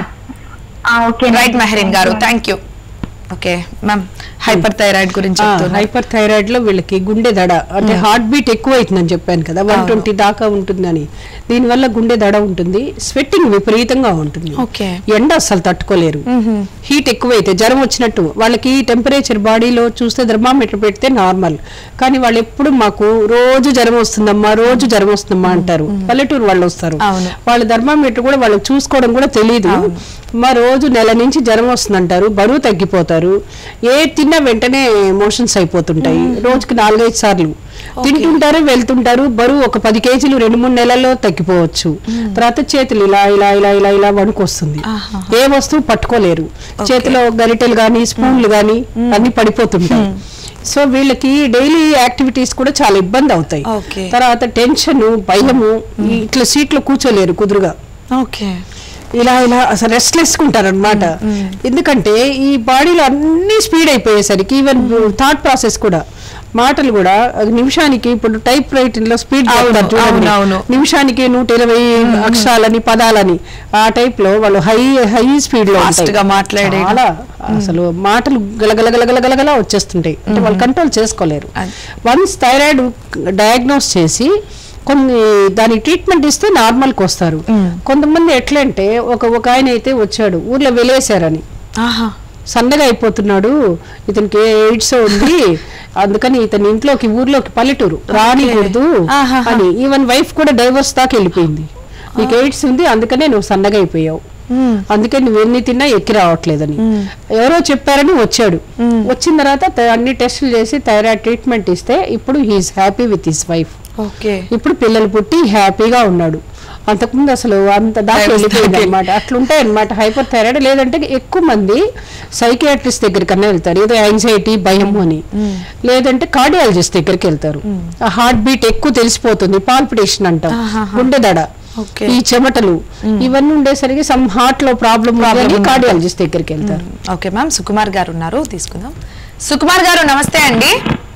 ఆ, ఓకే రైట్ మెహరీన్ గారు thank you okay ma'am hyper thyroid గురించి చెప్తున్నారు హైపర్ థైరాయిడ్ లో వీళ్ళకి గుండె దడ అంటే హార్ట్ బీట్ ఎక్కువ అవుతుందని చెప్పాను కదా వన్ ట్వంటీ దాకా ఉంటుందని దీనివల్ల గుండె దడ ఉంటుంది స్వెట్టింగ్ విపరీతంగా ఉంటుంది Okay. ఎండ అస్సలు తట్టుకోలేరు హీట్ ఎక్కువైతే జ్వరం వచ్చినట్టు వాళ్ళకి టెంపరేచర్ బాడీలో చూస్తే థర్మామీటర్ పెడితే నార్మల్ కానీ వాళ్ళు ఎప్పుడు మాకు రోజు జ్వరం వస్తుందమ్మా రోజు జ్వరం వస్తుందమ్మా అంటారు పల్లెటూరు వాళ్ళు వస్తారు అవును. వాళ్ళ థర్మామీటర్ కూడా వాళ్ళకి చూసుకోవడం కూడా తెలియదు మా రోజు నెల నుంచి జ్వరం వస్తుందంటారు బరువు తగ్గిపోతారు ఏ తిన్నా వెంటనే మోషన్స్ అయిపోతుంటాయి రోజుకి నాలుగైదు సార్లు తింటుంటారు వెళ్తుంటారు బరువు ఒక పది కేజీలు రెండు మూడు నెలల్లో తగ్గిపోవచ్చు తర్వాత చేతులు ఇలా ఇలా ఇలా ఇలా ఇలా వణుకొస్తుంది ఏ వస్తువు పట్టుకోలేరు చేతిలో గరిటెలు గాని స్పూన్లు గాని అన్ని పడిపోతుంటాయి సో వీళ్ళకి డైలీ యాక్టివిటీస్ కూడా చాలా ఇబ్బంది అవుతాయి Okay. తర్వాత టెన్షన్ భయము ఈ ఇట్లా సీట్లో కూర్చోలేరు కుదురుగా ఓకే ఇలా ఇలా అసలు రెస్ట్లెస్ ఉంటారు అనమాట ఎందుకంటే ఈ బాడీలో అన్ని స్పీడ్ అయిపోయేసరికి ఈవెన్ థాట్ ప్రాసెస్ కూడా మాటలు కూడా అది నిమిషానికి ఇప్పుడు టైప్ రైటింగ్ లో స్పీడ్ అవును, అవును, అవును. నిమిషానికి నూట ఇరవై అక్షరాలని పదాలని ఆ టైప్ లో వాళ్ళు హై హై స్పీడ్ లో Fast ఉంటాయి. గా మాట్లాడేయడం. చాలా అసలు మాటలు గలగలగలగలగలగలా వచ్చేస్తుంటాయి అంటే వాళ్ళు కంట్రోల్ చేసుకోలేరు అది. వన్స్ థైరాయిడ్ డయాగ్నోస్ చేసి కొన్ని దానికి ట్రీట్మెంట్ ఇస్తే నార్మల్కి వస్తారు కొంతమంది ఎట్లంటే ఒక ఒక ఆయన అయితే వచ్చాడు ఊర్లో వెలేశారని ఆహా సన్నగా అయిపోతున్నాడు ఇతనికి ఎయిడ్స్ ఉంది అందుకని ఇతని ఇంట్లోకి ఊర్లోకి పల్లెటూరు రానికూడదు ఆహాహా. అని ఈవెన్ వైఫ్ కూడా డైవర్స్ దాకా వెళ్ళిపోయింది నీకు ఎయిడ్స్ ఉంది అందుకనే నువ్వు సన్నగా అయిపోయావు అందుకే నువ్వు ఎన్ని తిన్నా ఎక్కి రావట్లేదని ఎవరో చెప్పారని వచ్చాడు వచ్చిన తర్వాత త- అన్ని టెస్టులు చేసి థైరాయిడ్ ట్రీట్మెంట్ ఇస్తే ఇప్పుడు he's happy with his wife okay ఇప్పుడు పిల్లలు పుట్టి హ్యాపీగా ఉన్నాడు అంతకుముందు అసలు అంత దాకా Divorce వెళ్ళిపోయింది దాకా. అనమాట అట్లుంటాయి అనమాట హైపర్ థైరాయిడ్ లేదంటే ఎక్కువ మంది సైకియాట్రిస్ట్ దగ్గరికన్నా వెళ్తారు ఏదో యాంగ్జైటీ భయం అని లేదంటే కార్డియాలజిస్ట్ దగ్గరికి వెళ్తారు ఆ హార్ట్ బీట్ ఎక్కువ తెలిసిపోతుంది పాల్పిటేషన్ అంటాం గుండె దడ Okay. ఈ చెమటలు ఇవన్నీ ఉండేసరికి సమ్ హార్ట్ లో ప్రాబ్లం ఉంది. కార్డియాలజిస్ట్ దగ్గరికి వెళ్తారు ఓకే మ్యామ్ సుకుమార్ గారు ఉన్నారు తీసుకుందాం సుకుమార్ గారు నమస్తే అండి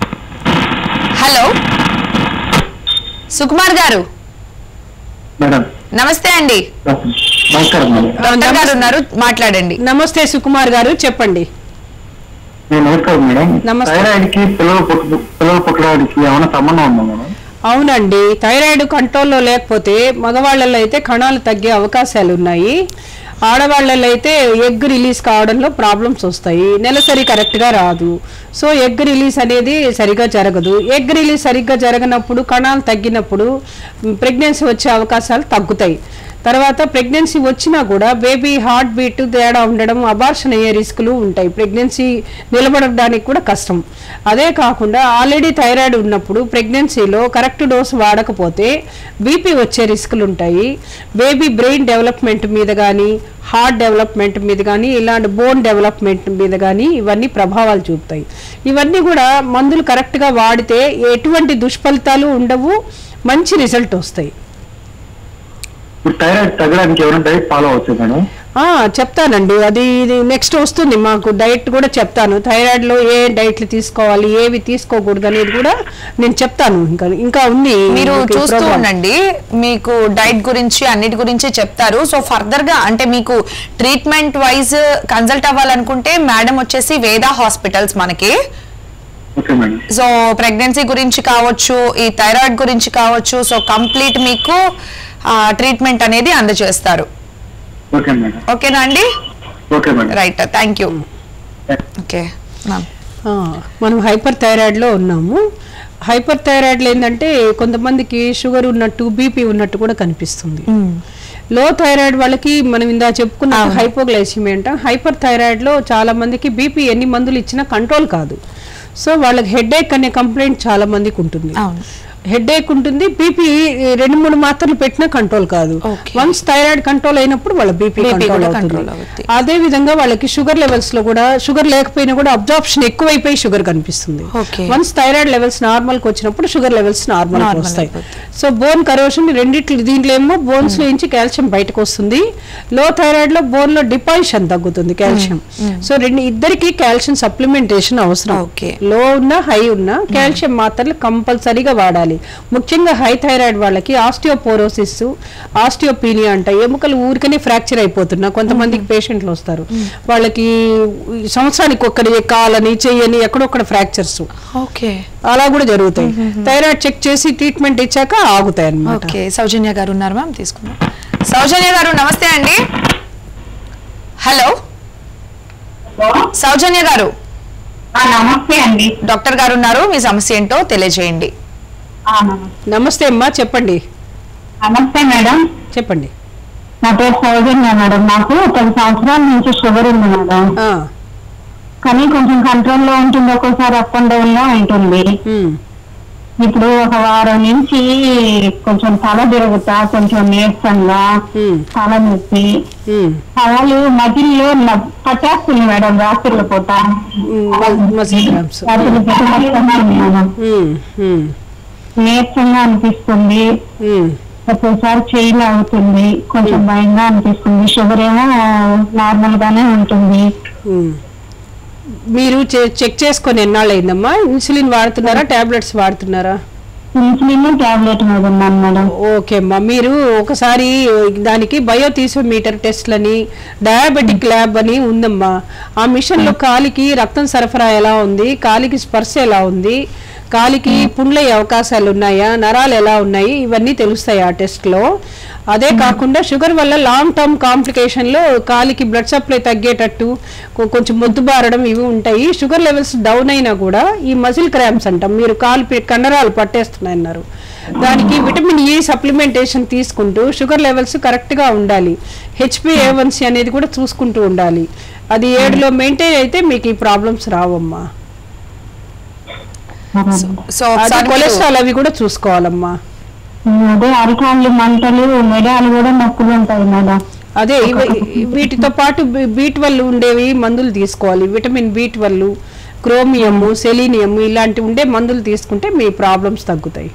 హలో సుకుమార్ గారు మేడం నమస్తే అండి నమస్కారం మేడం డాక్టర్ గారు ఉన్నారు మాట్లాడండి నమస్తే సుకుమార్ గారు చెప్పండి నేను నమస్కారం మేడం నమస్తే. థైరాయిడ్ కి పిల్లలు పుట్ట పిల్లలు పుట్టడానికి ఏమైనా సంబంధం ఉందా మేడం అవునండి థైరాయిడ్ కంట్రోల్లో లేకపోతే మగవాళ్ళలో అయితే కణాలు తగ్గే అవకాశాలు ఉన్నాయి ఆడవాళ్ళలో అయితే ఎగ్ రిలీజ్ కావడంలో ప్రాబ్లమ్స్ వస్తాయి నెలసరి కరెక్ట్గా రాదు సో ఎగ్ రిలీజ్ అనేది సరిగా జరగదు ఎగ్ రిలీజ్ సరిగ్గా జరగనప్పుడు కణాలు తగ్గినప్పుడు ప్రెగ్నెన్సీ వచ్చే అవకాశాలు తగ్గుతాయి తర్వాత ప్రెగ్నెన్సీ వచ్చినా కూడా బేబీ హార్ట్ బీట్ తేడా ఉండడం అబార్షన్ అయ్యే రిస్కులు ఉంటాయి ప్రెగ్నెన్సీ నిలబడడానికి కూడా కష్టం అదే కాకుండా ఆల్రెడీ థైరాయిడ్ ఉన్నప్పుడు ప్రెగ్నెన్సీలో కరెక్ట్ డోస్ వాడకపోతే బీపీ వచ్చే రిస్కులు ఉంటాయి బేబీ బ్రెయిన్ డెవలప్మెంట్ మీద కానీ హార్ట్ డెవలప్మెంట్ మీద కానీ ఇలాంటి బోన్ డెవలప్మెంట్ మీద కానీ ఇవన్నీ ప్రభావాలు చూపుతాయి ఇవన్నీ కూడా మందులు కరెక్ట్గా వాడితే ఎటువంటి దుష్ఫలితాలు ఉండవు మంచి రిజల్ట్ వస్తాయి ఇప్పుడు థైరాయిడ్ తగ్గడానికి ఏమైనా డైట్ ఫాలో అవచ్చు మేడం ఆ, చెప్తానండి అది ఇది నెక్స్ట్ వస్తుంది మాకు డైట్ కూడా చెప్తాను థైరాయిడ్ లో ఏ డైట్లు తీసుకోవాలి ఏవి తీసుకోకూడదు అనేది కూడా నేను చెప్తాను ఇంకా ఇంకా ఉంది మీరు మీకు ఈ చూస్తూ program. ఉండండి మీకు డైట్ గురించి అన్నిటి గురించి చెప్తారు సో ఫర్దర్ గా అంటే మీకు ట్రీట్మెంట్ వైజ్ కన్సల్ట్ అవ్వాలనుకుంటే మేడం వచ్చేసి వేద హాస్పిటల్స్ మనకి ఓకే మేడం సో ప్రెగ్నెన్సీ గురించి కావచ్చు ఈ థైరాయిడ్ గురించి కావచ్చు సో కంప్లీట్ మీకు ట్రీట్మెంట్ అనేది అందజేస్తారు ఓకే మేడం ఓకేనా అండి okay madam right thank you okay ma'am ఆ, మనం హైపర్ థైరాయిడ్ లో ఉన్నాము హైపర్ థైరాయిడ్లో ఏంటంటే కొంతమందికి షుగర్ ఉన్నట్టు బీపీ ఉన్నట్టు కూడా కనిపిస్తుంది లో థైరాయిడ్ వాళ్ళకి మనం ఇందా చెప్పుకున్న హైపోగ్లైసిమియా అంట హైపర్ థైరాయిడ్ లో చాలా మందికి బీపీ ఎన్ని మందులు ఇచ్చినా కంట్రోల్ కాదు సో వాళ్ళకి హెడ్ ఏక్ అనే కంప్లైంట్ చాలా మందికి ఉంటుంది అవును. హెడ్ ఏక్ ఉంటుంది బీపీ రెండు మూడు మాత్రలు పెట్టినా కంట్రోల్ కాదు Okay. వన్స్ థైరాయిడ్ కంట్రోల్ అయినప్పుడు వాళ్ళ బీపీ BP కంట్రోల్ కూడా అవుతుంది control అవుద్ది. అదే విధంగా వాళ్ళకి షుగర్ లెవెల్స్ లో కూడా షుగర్ లేకపోయినా కూడా అబ్జార్ప్షన్ ఎక్కువైపోయి షుగర్ కనిపిస్తుంది Okay. Once thyroid levels normal కి వచ్చినప్పుడు షుగర్ లెవెల్స్ నార్మల్ Normal వస్తాయి అయిపోతాయి. సో బోన్ కరోషన్ రెండిట్లు దీంట్లో ఏమో బోన్స్ లో నుంచి కాల్షియం బయటకు వస్తుంది లో థైరాయిడ్ లో బోన్ లో డిపాజిషన్ తగ్గుతుంది కాల్షియం సో రెండు ఇద్దరికి కాల్షియం సప్లిమెంటేషన్ అవసరం Okay. లో ఉన్న హై ఉన్న కాల్షియం మాత్రలు కంపల్సరీగా వాడాలి ముఖ్యంగా హై థైరాయిడ్ వాళ్ళకి ఆస్టియోపోరోసిస్ ఆస్టియోపీనియా అంట ఎముకలు ఊరికనే ఫ్రాక్చర్ అయిపోతున్నా కొంతమందికి పేషెంట్లు వస్తారు వాళ్ళకి ఈ సంవత్సరానికి ఒక్కడి కాలని చెయ్యని ఎక్కడొక్కడ ఫ్రాక్చర్స్ ఓకే అలా కూడా జరుగుతాయి థైరాయిడ్ చెక్ చేసి ట్రీట్మెంట్ ఇచ్చాక ఆగుతాయి అన్నమాట ఓకే సౌజన్య గారు ఉన్నారు మ్యామ్ తీసుకుందాం సౌజన్య గారు నమస్తే అండి హలో సౌజన్య గారు నమస్తే అండి డాక్టర్ గారు ఉన్నారు మీ సమస్య ఏంటో తెలియజేయండి ఆ, నమస్తే. నమస్తే అమ్మా చెప్పండి నమస్తే మేడం చెప్పండి నా పేరు సౌజన్య మేడం నాకు పది సంవత్సరాల నుంచి షుగర్ ఉంది మేడం ఆ, కానీ కొంచెం కంట్రోల్లో ఉంటుంది ఒక్కోసారి అప్ అండ్ డౌన్ గా ఉంటుంది ఉమ్, ఇప్పుడు ఒక వారం నుంచి కొంచెం తల తిరుగుతా కొంచెం నీరసంగా ఉమ్, తల నొప్పి ఉమ్, తలలు మధ్యలో న- పట్టేస్తుంది మేడం రాత్రుల పూట ఉమ్, మల్- మజిల్ క్రాంప్స్ రాత్రుల పూట పట్టేస్తుంది మేడం ఉమ్, ఉమ్, నీరసంగా అనిపిస్తుంది ఉమ్, ఒక్కోసారి చేయి లాగుతుంది కొంచెం భయంగా అనిపిస్తుంది షుగర్ ఏమో నార్మల్ గానే ఉంటుంది ఉమ్. మీరు చె- చెక్ చేసుకొని ఎన్నాళ్ళు అయిందమ్మా ఇన్సులిన్ వాడుతున్నారా టాబ్లెట్స్ వాడుతున్నారా ఇన్సులిన్ టాబ్లెట్ మీద ఉన్నాను మేడం ఓకే అమ్మా మీరు ఒకసారి దానికి బయోథీసోమీటర్ టెస్ట్లని డయాబెటిక్ ల్యాబ్ అని ఉందమ్మా ఆ మిషన్లో కాలికి రక్తం సరఫరా ఎలా ఉంది కాలికి స్పర్శ ఎలా ఉంది కాలికి పుండ్లయ్యే అవకాశాలు ఉన్నాయా నరాలు ఎలా ఉన్నాయి ఇవన్నీ తెలుస్తాయి ఆ టెస్ట్లో అదే కాకుండా షుగర్ వల్ల లాంగ్ టర్మ్ కాంప్లికేషన్లో కాలికి బ్లడ్ సప్లై తగ్గేటట్టు కొ- కొంచెం మొద్దుబారడం ఇవి ఉంటాయి షుగర్ లెవెల్స్ డౌన్ అయినా కూడా ఈ మజిల్ క్రాంప్స్ అంటాం మీరు కాలు పి- కండరాలు పట్టేస్తున్నాయన్నారు దానికి విటమిన్ ఈ సప్లిమెంటేషన్ తీసుకుంటూ షుగర్ లెవెల్స్ కరెక్ట్గా ఉండాలి హెచ్పిఏవన్సీ అనేది కూడా చూసుకుంటూ ఉండాలి అది ఏడులో మెయింటైన్ అయితే మీకు ఈ ప్రాబ్లమ్స్ రావమ్మా సో అది ఒకసారి మీరు- కొలెస్ట్రాల్ అవి కూడా చూసుకోవాలమ్మా అదే అరికాళ్ళు మంటలు మెడాలు కూడా నొప్పులు ఉంటాయి మేడం అదే ఇవి- వీటితో పాటు బీ- బీట్ వల్ల ఉండేవి మందులు తీసుకోవాలి విటమిన్ బీట్ వల్ల క్రోమియము సెలీనియం ఇలాంటి ఉండే మందులు తీసుకుంటే మీ ప్రాబ్లమ్స్ తగ్గుతాయి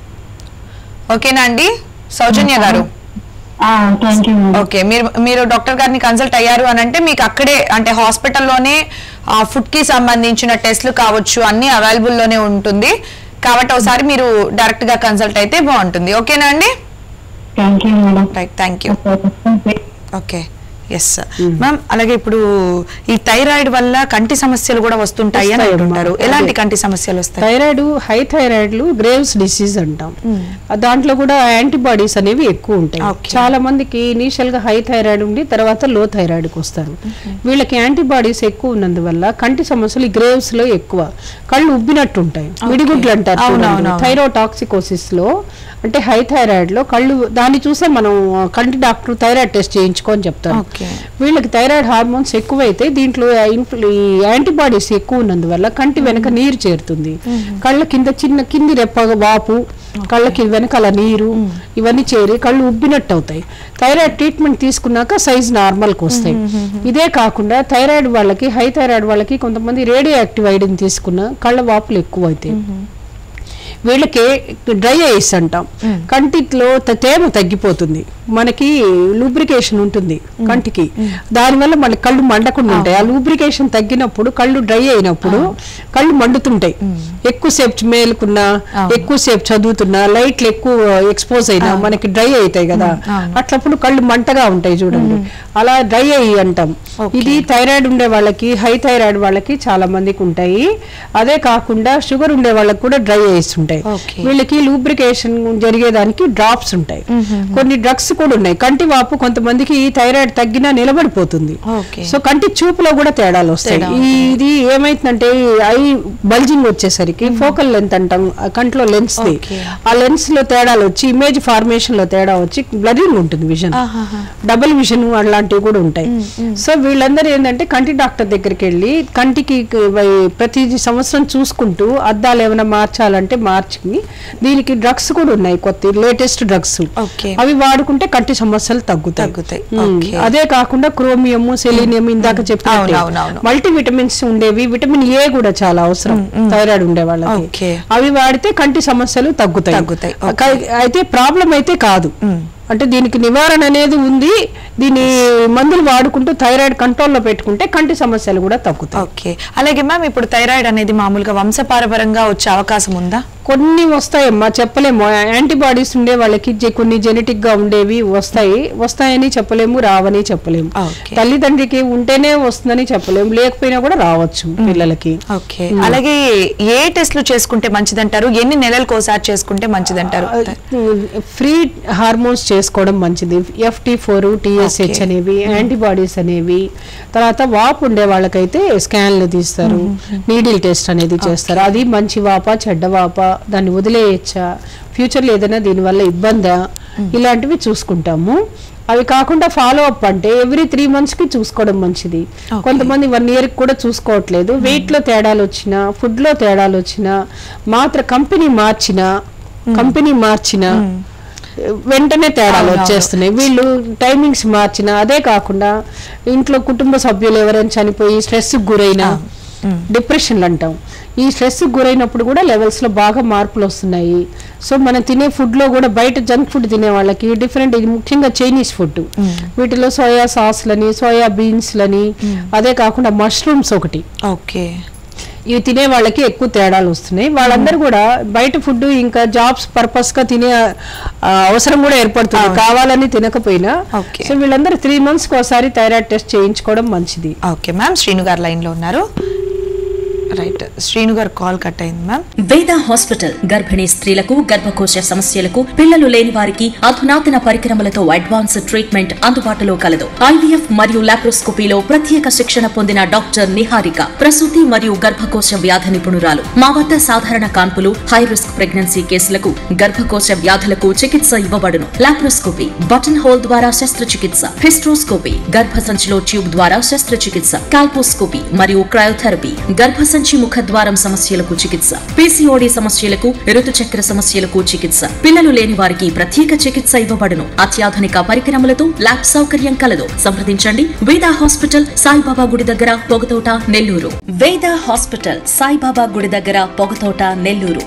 ఓకేనా అండి సౌజన్య గారు థ్యాంక్ యూ మేడం ఓకే మీరు మీరు డాక్టర్ గారిని కన్సల్ట్ అయ్యారు అని అంటే మీకు అక్కడే అంటే హాస్పిటల్లోనే ఫుడ్ కి సంబంధించిన టెస్ట్లు కావచ్చు అన్ని అవైలబుల్ లోనే ఉంటుంది కాబట్టి ఒకసారి మీరు డైరెక్ట్ గా కన్సల్ట్ అయితే బాగుంటుంది ఓకేనా అండి thank you madam right thank you okay yes ma'am అలాగే ఇప్పుడు ఈ థైరాయిడ్ వల్ల కంటి సమస్యలు కూడా వస్తుంటాయి అని వస్తాయమ్మా. అంటుంటారు ఎలాంటి అదే. కంటి సమస్యలు వస్తాయి థైరాయిడ్ హై థైరాయిడ్లు గ్రేవ్స్ డిసీజ్ అంటాం ఆ దాంట్లో కూడా యాంటీబాడీస్ అనేవి ఎక్కువ ఉంటాయి Okay. చాలా మందికి ఇనీషియల్ గా హై థైరాయిడ్ ఉండి తర్వాత లో థైరాయిడ్ కి వస్తారు వీళ్ళకి యాంటీబాడీస్ ఎక్కువ ఉన్నందువల్ల కంటి సమస్యలు ఈ గ్రేవ్స్ లో ఎక్కువ కళ్ళు ఉబ్బినట్టు ఉంటాయి మిడిగుడ్లు అంటారు అవును, చూడండి. అవును, అవును. థైరోటాక్సికోసిస్ లో అంటే హై థైరాయిడ్ లో కళ్ళు దాన్ని చూసే మనం ఆ, కంటి డాక్టర్ థైరాయిడ్ టెస్ట్ చేయించుకో అని చెప్తారు Okay. వీళ్ళకి థైరాయిడ్ హార్మోన్స్ ఎక్కువైతే దీంట్లో ఇన్ఫ్లు- ఈ యాంటీబాడీస్ ఎక్కువ ఉన్నందువల్ల కంటి వెనక నీరు చేరుతుంది కళ్ళ కింద చిన్న కింది రెప్ప వాపు కళ్ళకి వెనకాల నీరు ఇవన్నీ చేరి కళ్ళు ఉబ్బినట్టు అవుతాయి థైరాయిడ్ ట్రీట్మెంట్ తీసుకున్నాక సైజ్ నార్మల్కి వస్తాయి ఇదే కాకుండా థైరాయిడ్ వాళ్ళకి హై థైరాయిడ్ వాళ్ళకి కొంతమంది రేడియో యాక్టివ్ ఐడిని తీసుకున్న కళ్ళ వాపులు ఎక్కువ అవుతాయి వీళ్ళకి డ్రై ఐస్ అంటాం కంటిలో త- తేమ తగ్గిపోతుంది మనకి లూబ్రికేషన్ ఉంటుంది కంటికి దానివల్ల మన కళ్ళు మండకుండా ఉంటాయి ఆ లూబ్రికేషన్ తగ్గినప్పుడు కళ్ళు డ్రై అయినప్పుడు కళ్ళు మండుతుంటాయి ఎక్కువసేపు మేలుకున్నా ఎక్కువసేపు చదువుతున్నా లైట్లు ఎక్కువ ఎక్స్పోజ్ అయినా మనకి డ్రై అవుతాయి కదా అట్లప్పుడు కళ్ళు మంటగా ఉంటాయి చూడండి అలా డ్రై అయ్యి అంటాం ఇది థైరాయిడ్ ఉండే వాళ్ళకి హై థైరాయిడ్ వాళ్ళకి చాలా మందికి ఉంటాయి అదే కాకుండా షుగర్ ఉండే వాళ్ళకి కూడా డ్రై ఐస్ ఉంటాయి Okay. వీళ్ళకి లూబ్రికేషన్ జరిగేదానికి డ్రాప్స్ ఉంటాయి కొన్ని డ్రగ్స్ కూడా ఉన్నాయి కంటి వాపు కొంతమందికి థైరాయిడ్ తగ్గినా నిలబడిపోతుంది ఓకే. సో కంటి చూపులో కూడా తేడాలు వస్తాయి తేడా ఈ- ఇది ఏమైతుందంటే ఈ ఐ బల్జింగ్ వచ్చేసరికి ఫోకల్ లెంత్ అంటాం ఆ కంట్లో లెన్స్ ది ఓకే. ఆ లెన్స్ లో తేడాలు వచ్చి ఇమేజ్ ఫార్మేషన్ లో తేడా వచ్చి బ్లరింగ్ ఉంటుంది విజన్ ఆహాహా. డబుల్ విజన్ అలాంటివి కూడా ఉంటాయి సో వీళ్ళందరూ ఏంటంటే కంటి డాక్టర్ దగ్గరికి వెళ్ళి కంటికి క- వై- ప్రతి సంవత్సరం చూసుకుంటూ అద్దాలు ఏమైనా మార్చాలంటే మార్చుకుని దీనికి డ్రగ్స్ కూడా ఉన్నాయి కొత్త లేటెస్ట్ డ్రగ్స్ ఓకే. అవి వాడుకుంటే కంటి సమస్యలు తగ్గుతాయి తగ్గుతాయి. ఉమ్. ఓకే. అదే కాకుండా క్రోమియం సెలీనియం ఇందాక చెప్పినట్టే అవునవునవును. మల్టీ విటమిన్స్ ఉండేవి విటమిన్ ఏ కూడా చాలా అవసరం థైరాయిడ్ ఉండే వాళ్ళకి ఓకే. అవి వాడితే కంటి సమస్యలు తగ్గుతాయి తగ్గుతాయి. ఓకే. కా- అయితే ప్రాబ్లం అయితే కాదు అంటే దీనికి నివారణ అనేది ఉంది దీని మందులు వాడుకుంటూ థైరాయిడ్ కంట్రోల్లో పెట్టుకుంటే కంటి సమస్యలు కూడా తగ్గుతాయి ఓకే అలాగే మ్యామ్ ఇప్పుడు థైరాయిడ్ అనేది మామూలుగా వంశపారపరంగా వచ్చే అవకాశం ఉందా కొన్ని వస్తాయమ్మా చెప్పలేము యాంటీబాడీస్ ఉండే వాళ్ళకి జె- కొన్ని జెనెటిక్ గా ఉండేవి వస్తాయి వస్తాయని చెప్పలేము రావని చెప్పలేము ఓకే. తల్లిదండ్రికి ఉంటేనే వస్తుందని చెప్పలేము లేకపోయినా కూడా రావచ్చు పిల్లలకి ఓకే అలాగే ఏ టెస్ట్లు చేసుకుంటే మంచిదంటారు ఎన్ని నెలలకు ఒకసారి చేసుకుంటే మంచిదంటారు ఫ్రీ హార్మోన్స్ చేసుకోవడం మంచిది ఎఫ్టీ ఫోర్ టిఎస్హెచ్ Okay. అనేవి యాంటీబాడీస్ అనేవి తర్వాత వాపు ఉండే వాళ్ళకైతే స్కాన్లు తీస్తారు నీడిల్ టెస్ట్ అనేది చేస్తారు అది మంచి వాప చెడ్డ వాప దాన్ని వదిలేయచ్చా ఫ్యూచర్లో ఏదైనా దీనివల్ల ఇబ్బందా ఇలాంటివి చూసుకుంటాము అవి కాకుండా ఫాలో అప్ అంటే ఎవ్రీ త్రీ మంత్స్ కి చూసుకోవడం మంచిది Okay. కొంతమంది వన్ ఇయర్ కూడా చూసుకోవట్లేదు వెయిట్ లో తేడాలు వచ్చినా ఫుడ్ లో తేడాలు వచ్చినా మాత్ర కంపెనీ మార్చినా కంపెనీ మార్చినా వెంటనే తేడాలు అవునవును. వచ్చేస్తున్నాయి వీళ్ళు టైమింగ్స్ మార్చిన అదే కాకుండా ఇంట్లో కుటుంబ సభ్యులు ఎవరైనా చనిపోయి స్ట్రెస్ గురైనా డిప్రెషన్లు అంటాం ఈ స్ట్రెస్ గురైనప్పుడు కూడా లెవెల్స్ లో బాగా మార్పులు వస్తున్నాయి సో మనం తినే ఫుడ్ లో కూడా బయట జంక్ ఫుడ్ తినే వాళ్ళకి డిఫరెంట్ ఇది ముఖ్యంగా చైనీస్ ఫుడ్ వీటిలో సోయా సాస్లని సోయా బీన్స్లని అదే కాకుండా మష్రూమ్స్ ఒకటి ఓకే ఇవి తినే వాళ్ళకి ఎక్కువ తేడాలు వస్తున్నాయి వాళ్ళందరూ కూడా బయట ఫుడ్ ఇంకా జాబ్స్ పర్పస్ గా తినే ఆ, అవసరం కూడా ఏర్పడుతుంది కావాలని తినకపోయినా Okay. సో వీళ్ళందరూ త్రీ మంత్స్ కి ఒకసారి థైరాయిడ్ టెస్ట్ చేయించుకోవడం మంచిది ఓకే మ్యామ్ శ్రీను గారు లైన్ లో ఉన్నారు రైట్ శ్రీను గారు కాల్ కట్ అయింది మ్యామ్ వేద హాస్పిటల్ గర్భిణీ స్త్రీలకు గర్భకోశ సమస్యలకు పిల్లలు లేని వారికి అధునాతన పరికరములతో అడ్వాన్స్ ట్రీట్మెంట్ అందుబాటులో కలదు ఐవీఎఫ్ మరియు లాప్రోస్కోపీలో ప్రత్యేక శిక్షణ పొందిన డాక్టర్ నిహారిక ప్రసూతి మరియు గర్భకోశ వ్యాధి నిపుణురాలు మా వద్ద సాధారణ కాన్పులు హై రిస్క్ ప్రెగ్నెన్సీ కేసులకు గర్భకోశ వ్యాధులకు చికిత్స ఇవ్వబడును లాప్రోస్కోపీ బటన్ హోల్ ద్వారా శస్త్రచికిత్స హిస్ట్రోస్కోపీ గర్భసంచిలో ట్యూబ్ ద్వారా శస్త్రచికిత్స కాల్పోస్కోపీ మరియు క్రయోథెరపీ గర్భసంచి ముఖద్వారం సమస్యలకు చికిత్స పీసీఓడి సమస్యలకు ఋతుచక్ర సమస్యలకు చికిత్స పిల్లలు లేని వారికి ప్రత్యేక చికిత్స ఇవ్వబడును అత్యాధునిక పరికరములతో ల్యాబ్ సౌకర్యం కలదు సంప్రదించండి వేద హాస్పిటల్ సాయిబాబా గుడి దగ్గర పొగతోట నెల్లూరు వేద హాస్పిటల్ సాయిబాబా గుడి దగ్గర పొగతోట నెల్లూరు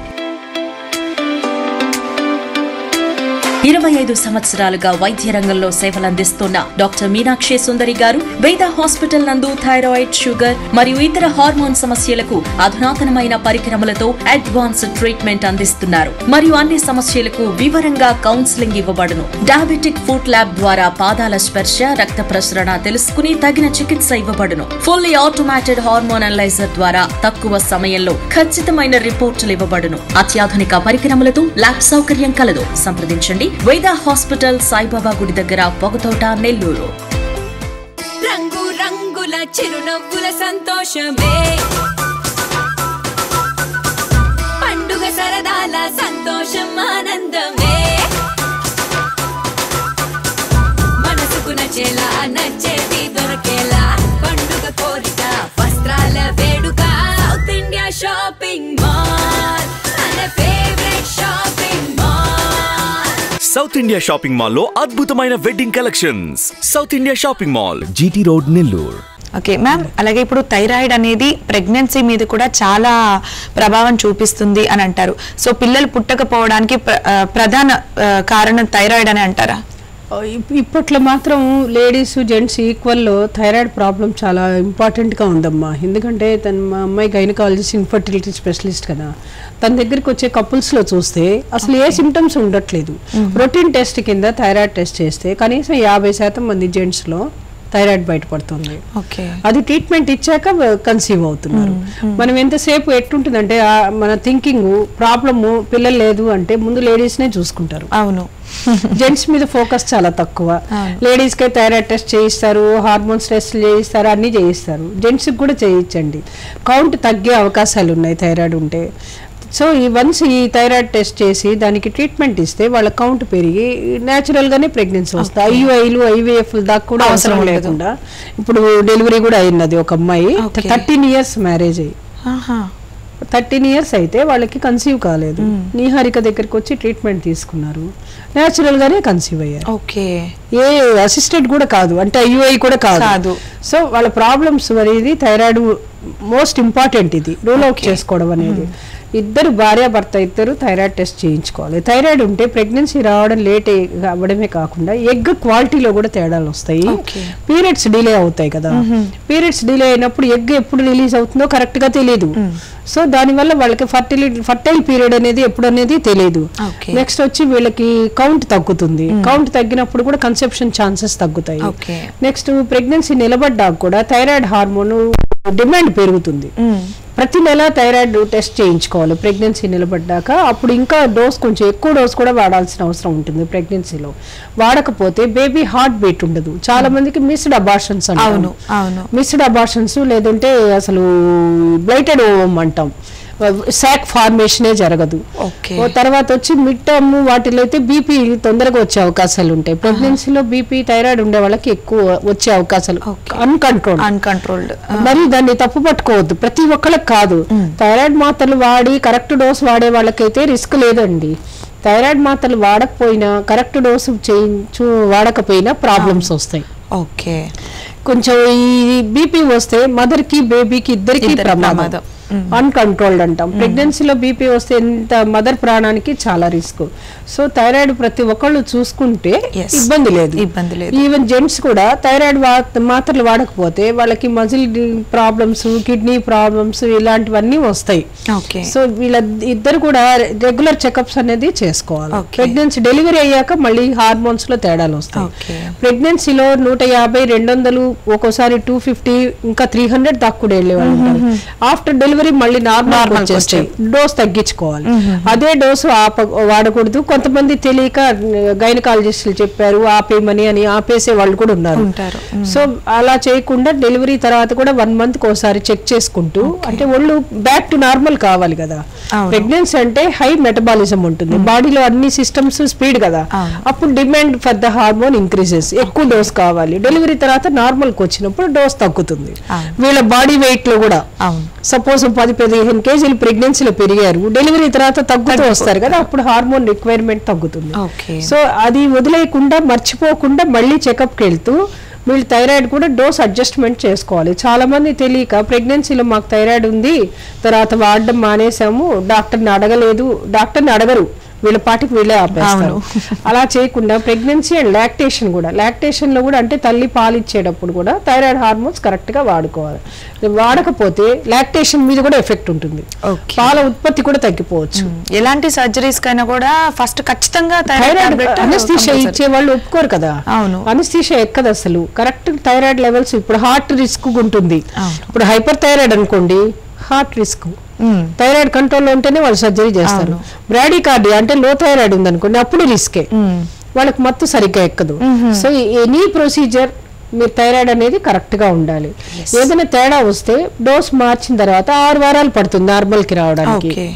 ఇరవై ఐదు సంవత్సరాలుగా వైద్య రంగంలో సేవలందిస్తున్న డాక్టర్ మీనాక్షి సుందరి గారు వేద హాస్పిటల్ నందు థైరాయిడ్ షుగర్ మరియు ఇతర హార్మోన్ సమస్యలకు అధునాతనమైన పరికరములతో అడ్వాన్స్ ట్రీట్మెంట్ అందిస్తున్నారు మరియు అన్ని సమస్యలకు వివరంగా కౌన్సిలింగ్ ఇవ్వబడును డయాబెటిక్ ఫుడ్ ల్యాబ్ ద్వారా పాదాల స్పర్శ రక్త ప్రసరణ తెలుసుకుని తగిన చికిత్స ఇవ్వబడును ఫుల్లీ ఆటోమేటెడ్ హార్మోన్ అనలైజర్ ద్వారా తక్కువ సమయంలో ఖచ్చితమైన రిపోర్టులు ఇవ్వబడును అత్యాధునిక పరికరములతో ల్యాబ్ సౌకర్యం కలదు సంప్రదించండి వేద హాస్పిటల్ సాయిబాబా గుడి దగ్గర పొగతోట నెల్లూరు రంగు రంగుల చిరునవ్వుల సంతోషమే పండుగ సరదాల సంతోషం ఆనందమే మనసుకు నచ్చేలా నచ్చేది దొరకేలా పండుగ కోరిక వస్త్రాల వేడుక సౌత్ ఇండియా షాపింగ్ మాల్ మన favourite shopping mall south India shopping mall లో అద్భుతమైన wedding collections south India shopping mall GT road Nellore okay ma'am అలాగే ఇప్పుడు థైరాయిడ్ అనేది ప్రెగ్నెన్సీ మీద కూడా చాలా ప్రభావం చూపిస్తుంది అని అంటారు సో పిల్లలు పుట్టకపోవడానికి ప్ర- ఆ, ప్రధాన ఆ, కారణం థైరాయిడ్ అని అంటారా ఇప్- ఇప్పట్లో మాత్రం లేడీస్ జెంట్స్ ఈక్వల్లో థైరాయిడ్ ప్రాబ్లం చాలా ఇంపార్టెంట్గా ఉందమ్మా ఎందుకంటే తన మా అమ్మాయి గైనకాలజిస్ట్ ఇన్ఫర్టిలిటీ స్పెషలిస్ట్ కదా తన దగ్గరికి వచ్చే కపుల్స్లో చూస్తే అసలు ఏ సిమ్టమ్స్ ఉండట్లేదు రొటీన్ టెస్ట్ కింద థైరాయిడ్ టెస్ట్ చేస్తే కనీసం యాభై శాతం మంది జెంట్స్లో థైరాయిడ్ బయటపడుతుంది ఓకే అది ట్రీట్మెంట్ ఇచ్చాక కన్సీవ్ అవుతున్నారు మనం ఎంతసేపు ఎట్టుంటుందంటే ఆ మన థింకింగ్ ప్రాబ్లము పిల్లలు లేదు అంటే ముందు లేడీస్ నే చూసుకుంటారు అవును జెంట్స్ మీద ఫోకస్ చాలా తక్కువ లేడీస్ కి థైరాయిడ్ టెస్ట్ చేయిస్తారు హార్మోన్స్ టెస్ట్ చేయిస్తారు అన్ని చేయిస్తారు జెంట్స్ కి కూడా చేయించండి కౌంట్ తగ్గే అవకాశాలు ఉన్నాయి థైరాయిడ్ ఉంటే సో ఈ వన్స్ ఈ థైరాయిడ్ టెస్ట్ చేసి దానికి ట్రీట్మెంట్ ఇస్తే వాళ్ళ కౌంట్ పెరిగి natural గానే ప్రెగ్నెన్సీ వస్తాయి ఐయుఐలు ఐవీఎఫ్ దాకా కూడా అవసరం అవసరం ఉండదు. లేకుండా ఇప్పుడు డెలివరీ కూడా అయినది ఒక అమ్మాయి థర్టీన్ ఇయర్స్ మ్యారేజ్ అయ్యి ఆహా. థర్టీన్ ఇయర్స్ అయితే వాళ్ళకి కన్సీవ్ కాలేదు నీహారిక దగ్గరికి వచ్చి ట్రీట్మెంట్ తీసుకున్నారు న్యాచురల్ గానే కన్సీవ్ అయ్యారు ఓకే ఏ అసిస్టెంట్ కూడా కాదు అంటే ఐయుఐ కూడా కాదు కాదు. సో వాళ్ళ ప్రాబ్లమ్స్ అనేది థైరాయిడ్ మోస్ట్ ఇంపార్టెంట్ ఇది రూల్ అవుట్ చేసుకోవడం అనేది ఇద్దరు భార్యాభర్త ఇద్దరు థైరాయిడ్ టెస్ట్ చేయించుకోవాలి థైరాయిడ్ ఉంటే ప్రెగ్నెన్సీ రావడం లేట్ అవ్వడమే కాకుండా ఎగ్ క్వాలిటీలో కూడా తేడాలు వస్తాయి Okay. పీరియడ్స్ డిలే అవుతాయి కదా పీరియడ్స్ డిలే అయినప్పుడు ఎగ్ ఎప్పుడు రిలీజ్ అవుతుందో కరెక్ట్ గా తెలియదు సో దానివల్ల వాళ్ళకి ఫర్టిలిటీ ఫర్టైల్ పీరియడ్ అనేది ఎప్పుడు అనేది తెలియదు Okay. నెక్స్ట్ వచ్చి వీళ్ళకి కౌంట్ తగ్గుతుంది కౌంట్ తగ్గినప్పుడు కూడా కన్సెప్షన్ ఛాన్సెస్ తగ్గుతాయి Okay. నెక్స్ట్ ప్రెగ్నెన్సీ నిలబడ్డాక కూడా థైరాయిడ్ హార్మోన్ డిమాండ్ పెరుగుతుంది ప్రతి నెల థైరాయిడ్ టెస్ట్ చేయించుకోవాలి ప్రెగ్నెన్సీ నిలబడ్డాక అప్పుడు ఇంకా డోస్ కొంచెం ఎక్కువ డోస్ కూడా వాడాల్సిన అవసరం ఉంటుంది ప్రెగ్నెన్సీలో వాడకపోతే బేబీ హార్ట్ బీట్ ఉండదు చాలా మందికి మిస్డ్ అబార్షన్స్ అవును అవును మిస్డ్ అబార్షన్స్ లేదంటే అసలు బ్లైటెడ్ ఓవం అంటాం శాక్ ఫార్మేషనే జరగదు ఓకే ఓ తర్వాత వచ్చి మిడ్ టర్మ్ వాటిలో అయితే బీపీ తొందరగా వచ్చే అవకాశాలు ఉంటాయి ప్రెగ్నెన్సీలో బీపీ థైరాయిడ్ ఉండే వాళ్ళకి ఎక్కువ వచ్చే అవకాశాలు అన్కంట్రోల్ అన్కంట్రోల్డ్ మరి దాన్ని తప్పు పట్టుకోవద్దు ప్రతి ఒక్కళ్ళకి కాదు థైరాయిడ్ మాత్రలు వాడి కరెక్ట్ డోస్ వాడే వాళ్ళకైతే రిస్క్ లేదండి థైరాయిడ్ మాత్రలు వాడకపోయినా కరెక్ట్ డోసు చేయించు వాడకపోయినా ప్రాబ్లమ్స్ వస్తాయి ఓకే కొంచెం ఈ బీపీ వస్తే మదర్ కి బేబీకి ఇద్దరికి ఇద్దరికి ప్రమాదం ప్రమాదం. అన్కంట్రోల్డ్ అంటాం ప్రెగ్నెన్సీలో బీపీ వస్తే ఎంత మదర్ ప్రాణానికి చాలా రిస్క్ సో థైరాయిడ్ ప్రతి ఒక్కళ్ళు చూసుకుంటే Yes. ఇబ్బంది లేదు ఇబ్బంది లేదు. ఈవెన్ జెంట్స్ కూడా థైరాయిడ్ మాత్రలు వాడకపోతే వాళ్ళకి మజిల్ ప్రాబ్లమ్స్ కిడ్నీ ప్రాబ్లమ్స్ ఇలాంటివన్నీ వస్తాయి ఓకే సో వీళ్ళ ఇద్దరు కూడా రెగ్యులర్ చెకప్స్ అనేది చేసుకోవాలి Okay. ప్రెగ్నెన్సీ డెలివరీ అయ్యాక మళ్ళీ హార్మోన్స్ లో తేడాలు వస్తాయి ఓకే ప్రెగ్నెన్సీలో నూట యాభై రెండు వందలు ఒక్కోసారి టూ ఫిఫ్టీ ఇంకా త్రీ హండ్రెడ్ దాకా కూడా వెళ్ళే వాళ్ళు ఉంటారు ఆఫ్టర్ డెలివరీ మళ్ళీ నార్మల్ Normal కి వచ్చేస్తాయి డోస్ తగ్గించుకోవాలి అదే డోసు ఆప వాడకూడదు కొంతమంది తెలియక గైనకాలజిస్టులు చెప్పారు ఆపేయమని అని ఆపేసే వాళ్ళు కూడా ఉన్నారు ఉంటారు. సో అలా చేయకుండా డెలివరీ తర్వాత కూడా వన్ మంత్ ఒకసారి చెక్ చేసుకుంటూ అంటే ఒళ్ళు బ్యాక్ టు నార్మల్ కావాలి కదా అవును. ప్రెగ్నెన్సీ అంటే హై మెటబాలిజం ఉంటుంది బాడీలో అన్ని సిస్టమ్స్ స్పీడ్ కదా అవును. అప్పుడు demand for the hormone increases ఎక్కువ డోస్ కావాలి డెలివరీ తర్వాత నార్మల్ కి వచ్చినప్పుడు డోస్ తగ్గుతుంది అవును. వీళ్ళ బాడీ వెయిట్ లో కూడా అవును సపోజ్ పది పదిహేను కేజీలు ప్రెగ్నెన్సీలో పెరిగారు డెలివరీ తర్వాత తగ్గుతూ వస్తారు కదా అప్పుడు హార్మోన్ రిక్వైర్మెంట్ తగ్గుతుంది ఓకే సో అది వదిలేయకుండా మర్చిపోకుండా మళ్ళీ చెకప్కి వెళ్తూ వీళ్ళు థైరాయిడ్ కూడా డోస్ అడ్జస్ట్మెంట్ చేసుకోవాలి చాలా మంది తెలియక ప్రెగ్నెన్సీలో మాకు థైరాయిడ్ ఉంది తర్వాత వాడడం మానేసాము డాక్టర్ని అడగలేదు డాక్టర్ని అడగరు వీళ్ళ పాటికి వీళ్ళే ఆపేస్తారు అలా చేయకుండా ప్రెగ్నెన్సీ అండ్ లాక్టేషన్ కూడా లాక్టేషన్ లో కూడా అంటే తల్లి పాలు ఇచ్చేటప్పుడు కూడా థైరాయిడ్ హార్మోన్స్ కరెక్ట్ గా వాడుకోవాలి వాడకపోతే లాక్టేషన్ మీద కూడా ఎఫెక్ట్ ఉంటుంది ఓకే పాల ఉత్పత్తి కూడా తగ్గిపోవచ్చు ఎలాంటి సర్జరీస్ కైనా కూడా ఫస్ట్ ఖచ్చితంగా థైరాయిడ్ థైరాయిడ్ టాబ్లెట్ అనస్థీషియా ఇచ్చే వాళ్ళు ఒప్పుకోరు కదా అవును. అనస్థీషియా ఎక్కదు అసలు కరెక్ట్ థైరాయిడ్ లెవెల్స్ ఇప్పుడు హార్ట్ రిస్క్ ఉంటుంది అవును. ఇప్పుడు హైపర్ థైరాయిడ్ అనుకోండి హార్ట్ రిస్క్ థైరాయిడ్ కంట్రోల్ ఉంటేనే వాళ్ళు సర్జరీ చేస్తారు బ్రాడీ కార్డి అంటే లో థైరాయిడ్ ఉందనుకోండి అప్పుడు రిస్కే వాళ్ళకి మత్తు సరిగ్గా ఎక్కదు సో ఎనీ ప్రొసీజర్ మీరు థైరాయిడ్ అనేది కరెక్ట్ గా ఉండాలి ఏదైనా తేడా వస్తే డోస్ మార్చిన తర్వాత ఆరు వారాలు పడుతుంది నార్మల్ కి రావడానికి ఓకే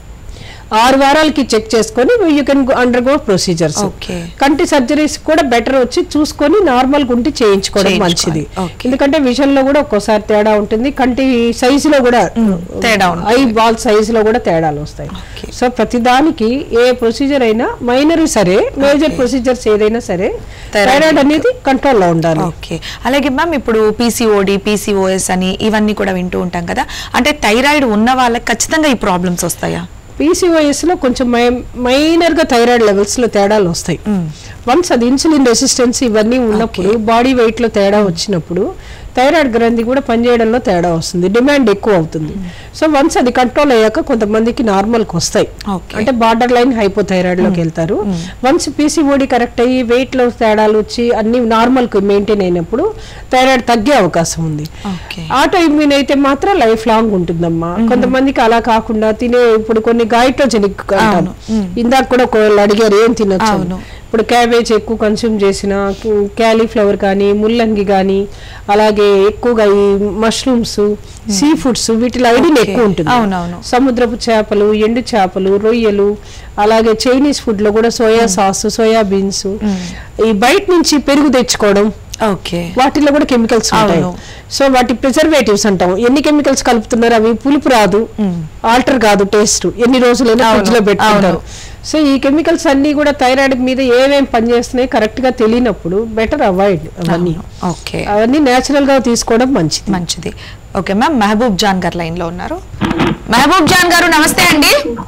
ఆరు వారాలకి చెక్ చేసుకొని you can undergo procedures Okay. కంటి సర్జరీస్ కూడా బెటర్ వచ్చి చూసుకొని నార్మల్ గుంటి చేయించుకోవడం చేయించుకోవాలి. మంచిది Okay. ఎందుకంటే విజన్ లో కూడా ఒక్కోసారి తేడా ఉంటుంది కంటి సైజు లో కూడా తేడా ఉంటుంది. ఐ బాల్ సైజ్ లో కూడా తేడాలు వస్తాయి Okay. సో ప్రతిదానికి ఏ ప్రొసీజర్ అయినా మైనర్ సరే మేజర్ ప్రొసీజర్స్ ఏదైనా సరే Thyroid థైరాయిడ్ అనేది కంట్రోల్ లో ఉండాలి ఓకే అలాగే మ్యామ్ ఇప్పుడు పీసీఓడి పీసీఓఎస్ అని ఇవన్నీ కూడా వింటూ ఉంటాం కదా అంటే థైరాయిడ్ ఉన్న వాళ్ళకి ఖచ్చితంగా ఈ ప్రాబ్లమ్స్ వస్తాయా పీసీఓఎస్ లో కొంచెం మైనర్ గా థైరాయిడ్ లెవెల్స్ లో తేడాలు వస్తాయి వన్స్ అది ఇన్సులిన్ రెసిస్టెన్స్ ఇవన్నీ ఉన్నప్పుడు బాడీ వెయిట్ లో తేడా వచ్చినప్పుడు థైరాయిడ్ గ్రంథి కూడా పనిచేయడంలో తేడా వస్తుంది డిమాండ్ ఎక్కువ అవుతుంది సో వన్స్ అది కంట్రోల్ అయ్యాక కొంతమందికి నార్మల్కి వస్తాయి అంటే బార్డర్ లైన్ హైపోథైరాయిడ్ లోకి వెళ్తారు వన్స్ పీసీఓడి కరెక్ట్ అయ్యి వెయిట్ లో తేడాలు వచ్చి అన్ని నార్మల్ కు మెయింటైన్ అయినప్పుడు థైరాయిడ్ తగ్గే అవకాశం ఉంది ఆటో ఇమ్యూన్ అయితే మాత్రం లైఫ్ లాంగ్ ఉంటుందమ్మా కొంతమందికి అలా కాకుండా తినే ఇప్పుడు కొన్ని గైట్రోజెనిక్ అంటాను ఇందాక కూడా ఒకళ్ళు అడిగారు ఏం తినొచ్చు అని. ఇప్పుడు క్యాబేజ్ ఎక్కువ కన్స్యూమ్ చేసిన క్యాలీఫ్లవర్ కానీ ముల్లంగి కానీ అలాగే ఎక్కువగా ఈ మష్రూమ్స్ సీ ఫుడ్స్ వీటిలో ఐడిన్ ఎక్కువ ఉంటుంది అవునవును. సముద్రపు చేపలు ఎండు చేపలు రొయ్యలు అలాగే చైనీస్ ఫుడ్ లో కూడా సోయా సాస్ సోయా బీన్స్ ఈ బయట నుంచి పెరుగు తెచ్చుకోవడం ఓకే వాటిలో కూడా కెమికల్స్ ఉంటాయి అవును. సో వాటి ప్రిజర్వేటివ్స్ అంటాం ఎన్ని కెమికల్స్ కలుపుతున్నారు అవి పులుపు రాదు ఆల్టర్ కాదు టేస్ట్ ఎన్ని రోజులైనా అవును, ఫ్రిడ్జ్ లో పెట్టుకుంటారు సో ఈ కెమికల్స్ అన్ని కూడా థైరాయిడ్ మీద ఏమేం పనిచేస్తున్నాయి కరెక్ట్ గా తెలియనప్పుడు బెటర్ అవాయిడ్ అవన్నీ ఓకే అవన్నీ నేచురల్ గా తీసుకోవడం మంచిది మంచిది ఓకే మ్యామ్ మహబూబ్ జాన్ గారు లైన్ లో ఉన్నారు మహబూబ్ జాన్ గారు నమస్తే అండి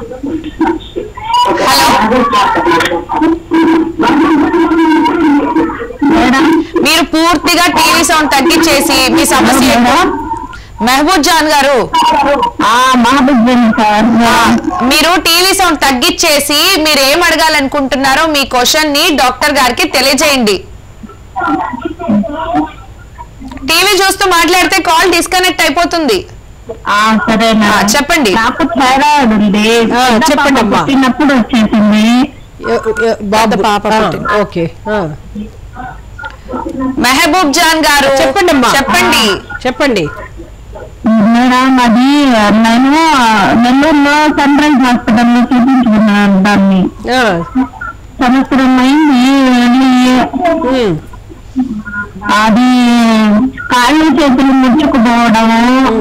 హలో మీరు పూర్తిగా టీవీ సౌండ్ తగ్గించేసి మీ సమస్య ఏంటో మహబూబ్ జాన్ గారు మీరు టీవీ సౌండ్ తగ్గించేసి మీరు ఏం అడగాలనుకుంటున్నారో మీ క్వశ్చన్ ని డాక్టర్ గారికి తెలియజేయండి టీవీ చూస్తూ మాట్లాడితే కాల్ డిస్కనెక్ట్ అయిపోతుంది సరే ఆ, చెప్పండి నాకు థైరాయిడ్ ఉంది ఆ, చిన్న చెప్పండి పాప అమ్మా. పుట్టినప్పుడు వచ్చేసింది బాబు పాప ఆ, పుట్టింది. ఓకే ఆ. మెహబూబ్ జాన్ గారు చెప్పండి అమ్మా చెప్పండి చెప్పండి మేడం అది నేను నెల్లూరులో సన్ రైజ్ హాస్పిటల్లో చూపించుకున్నాను దాన్ని ఆ, సంవత్సరం అయింది వెళ్ళి ఉమ్, అది కాళ్ళు చేతులు ముచ్చుకుపోవడము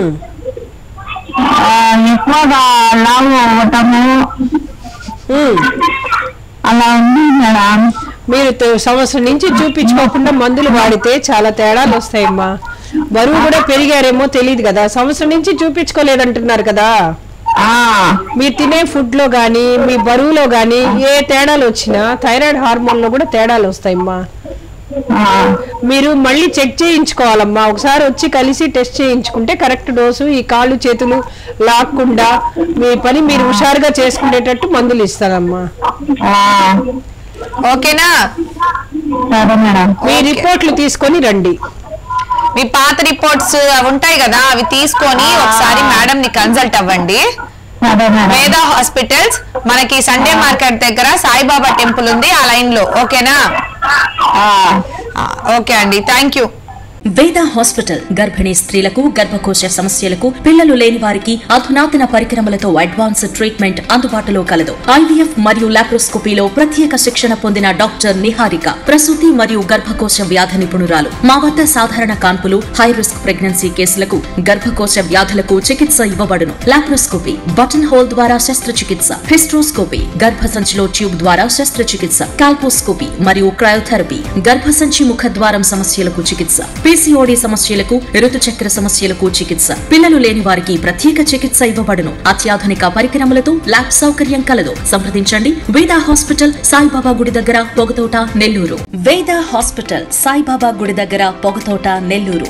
ఆ, ఎక్కువగా లావు అవ్వటము ఉమ్. అలా ఉంది మేడం మీరు త- సంవత్సరం నుంచి చూపించుకోకుండా మందులు వాడితే చాలా తేడాలు వస్తాయమ్మా బరువు కూడా పెరిగారేమో తెలియదు కదా సంవత్సరం నుంచి చూపించుకోలేదంటున్నారు కదా మీరు తినే ఫుడ్ లో గానీ మీ బరువులో గానీ ఏ తేడాలు వచ్చినా థైరాయిడ్ హార్మోన్ లో కూడా తేడాలు వస్తాయమ్మా మీరు మళ్ళీ చెక్ చేయించుకోవాలమ్మా ఒకసారి వచ్చి కలిసి టెస్ట్ చేయించుకుంటే కరెక్ట్ డోసు ఈ కాళ్ళు చేతులు లాక్కుండా మీ పని మీరు హుషారుగా చేసుకునేటట్టు మందులు ఇస్తారమ్మా ఓకేనా సరే మేడం మీ రిపోర్ట్లు తీసుకొని రండి మీ పాత రిపోర్ట్స్ అవి ఉంటాయి కదా అవి తీసుకొని ఒకసారి మేడం ని కన్సల్ట్ అవ్వండి సరే మేడం వేద హాస్పిటల్స్ మనకి సండే మార్కెట్ దగ్గర సాయిబాబా టెంపుల్ ఉంది ఆ లైన్ లో ఓకేనా ఆ, ఓకే అండి థ్యాంక్ యూ వేద హాస్పిటల్ గర్భిణీ స్త్రీలకు గర్భకోశ సమస్యలకు పిల్లలు లేని వారికి అధునాతన పరికరములతో అడ్వాన్స్ ట్రీట్మెంట్ అందుబాటులో కలదు ఐవీఎఫ్ మరియు లాప్రోస్కోపీలో ప్రత్యేక శిక్షణ పొందిన డాక్టర్ నిహారిక ప్రసూతి మరియు గర్భకోశ వ్యాధి నిపుణురాలు మా వద్ద సాధారణ కాన్పులు హై రిస్క్ ప్రెగ్నెన్సీ కేసులకు గర్భకోశ వ్యాధులకు చికిత్స ఇవ్వబడును లాప్రోస్కోపీ బటన్ హోల్ ద్వారా శస్త్రచికిత్స హిస్ట్రోస్కోపీ గర్భసంచిలో ట్యూబ్ ద్వారా శస్త్రచికిత్స కాల్పోస్కోపీ మరియు క్రయోథెరపీ గర్భసంచి ముఖద్వారం సమస్యలకు చికిత్స పీసీఓడి సమస్యలకు ఋతుచక్ర సమస్యలకు చికిత్స పిల్లలు లేని వారికి ప్రత్యేక చికిత్స ఇవ్వబడును అత్యాధునిక పరికరములతో ల్యాబ్ సౌకర్యం కలదు సంప్రదించండి వేద హాస్పిటల్ సాయిబాబా గుడి దగ్గర పొగతోట నెల్లూరు వేద హాస్పిటల్ సాయిబాబా గుడి దగ్గర పొగతోట నెల్లూరు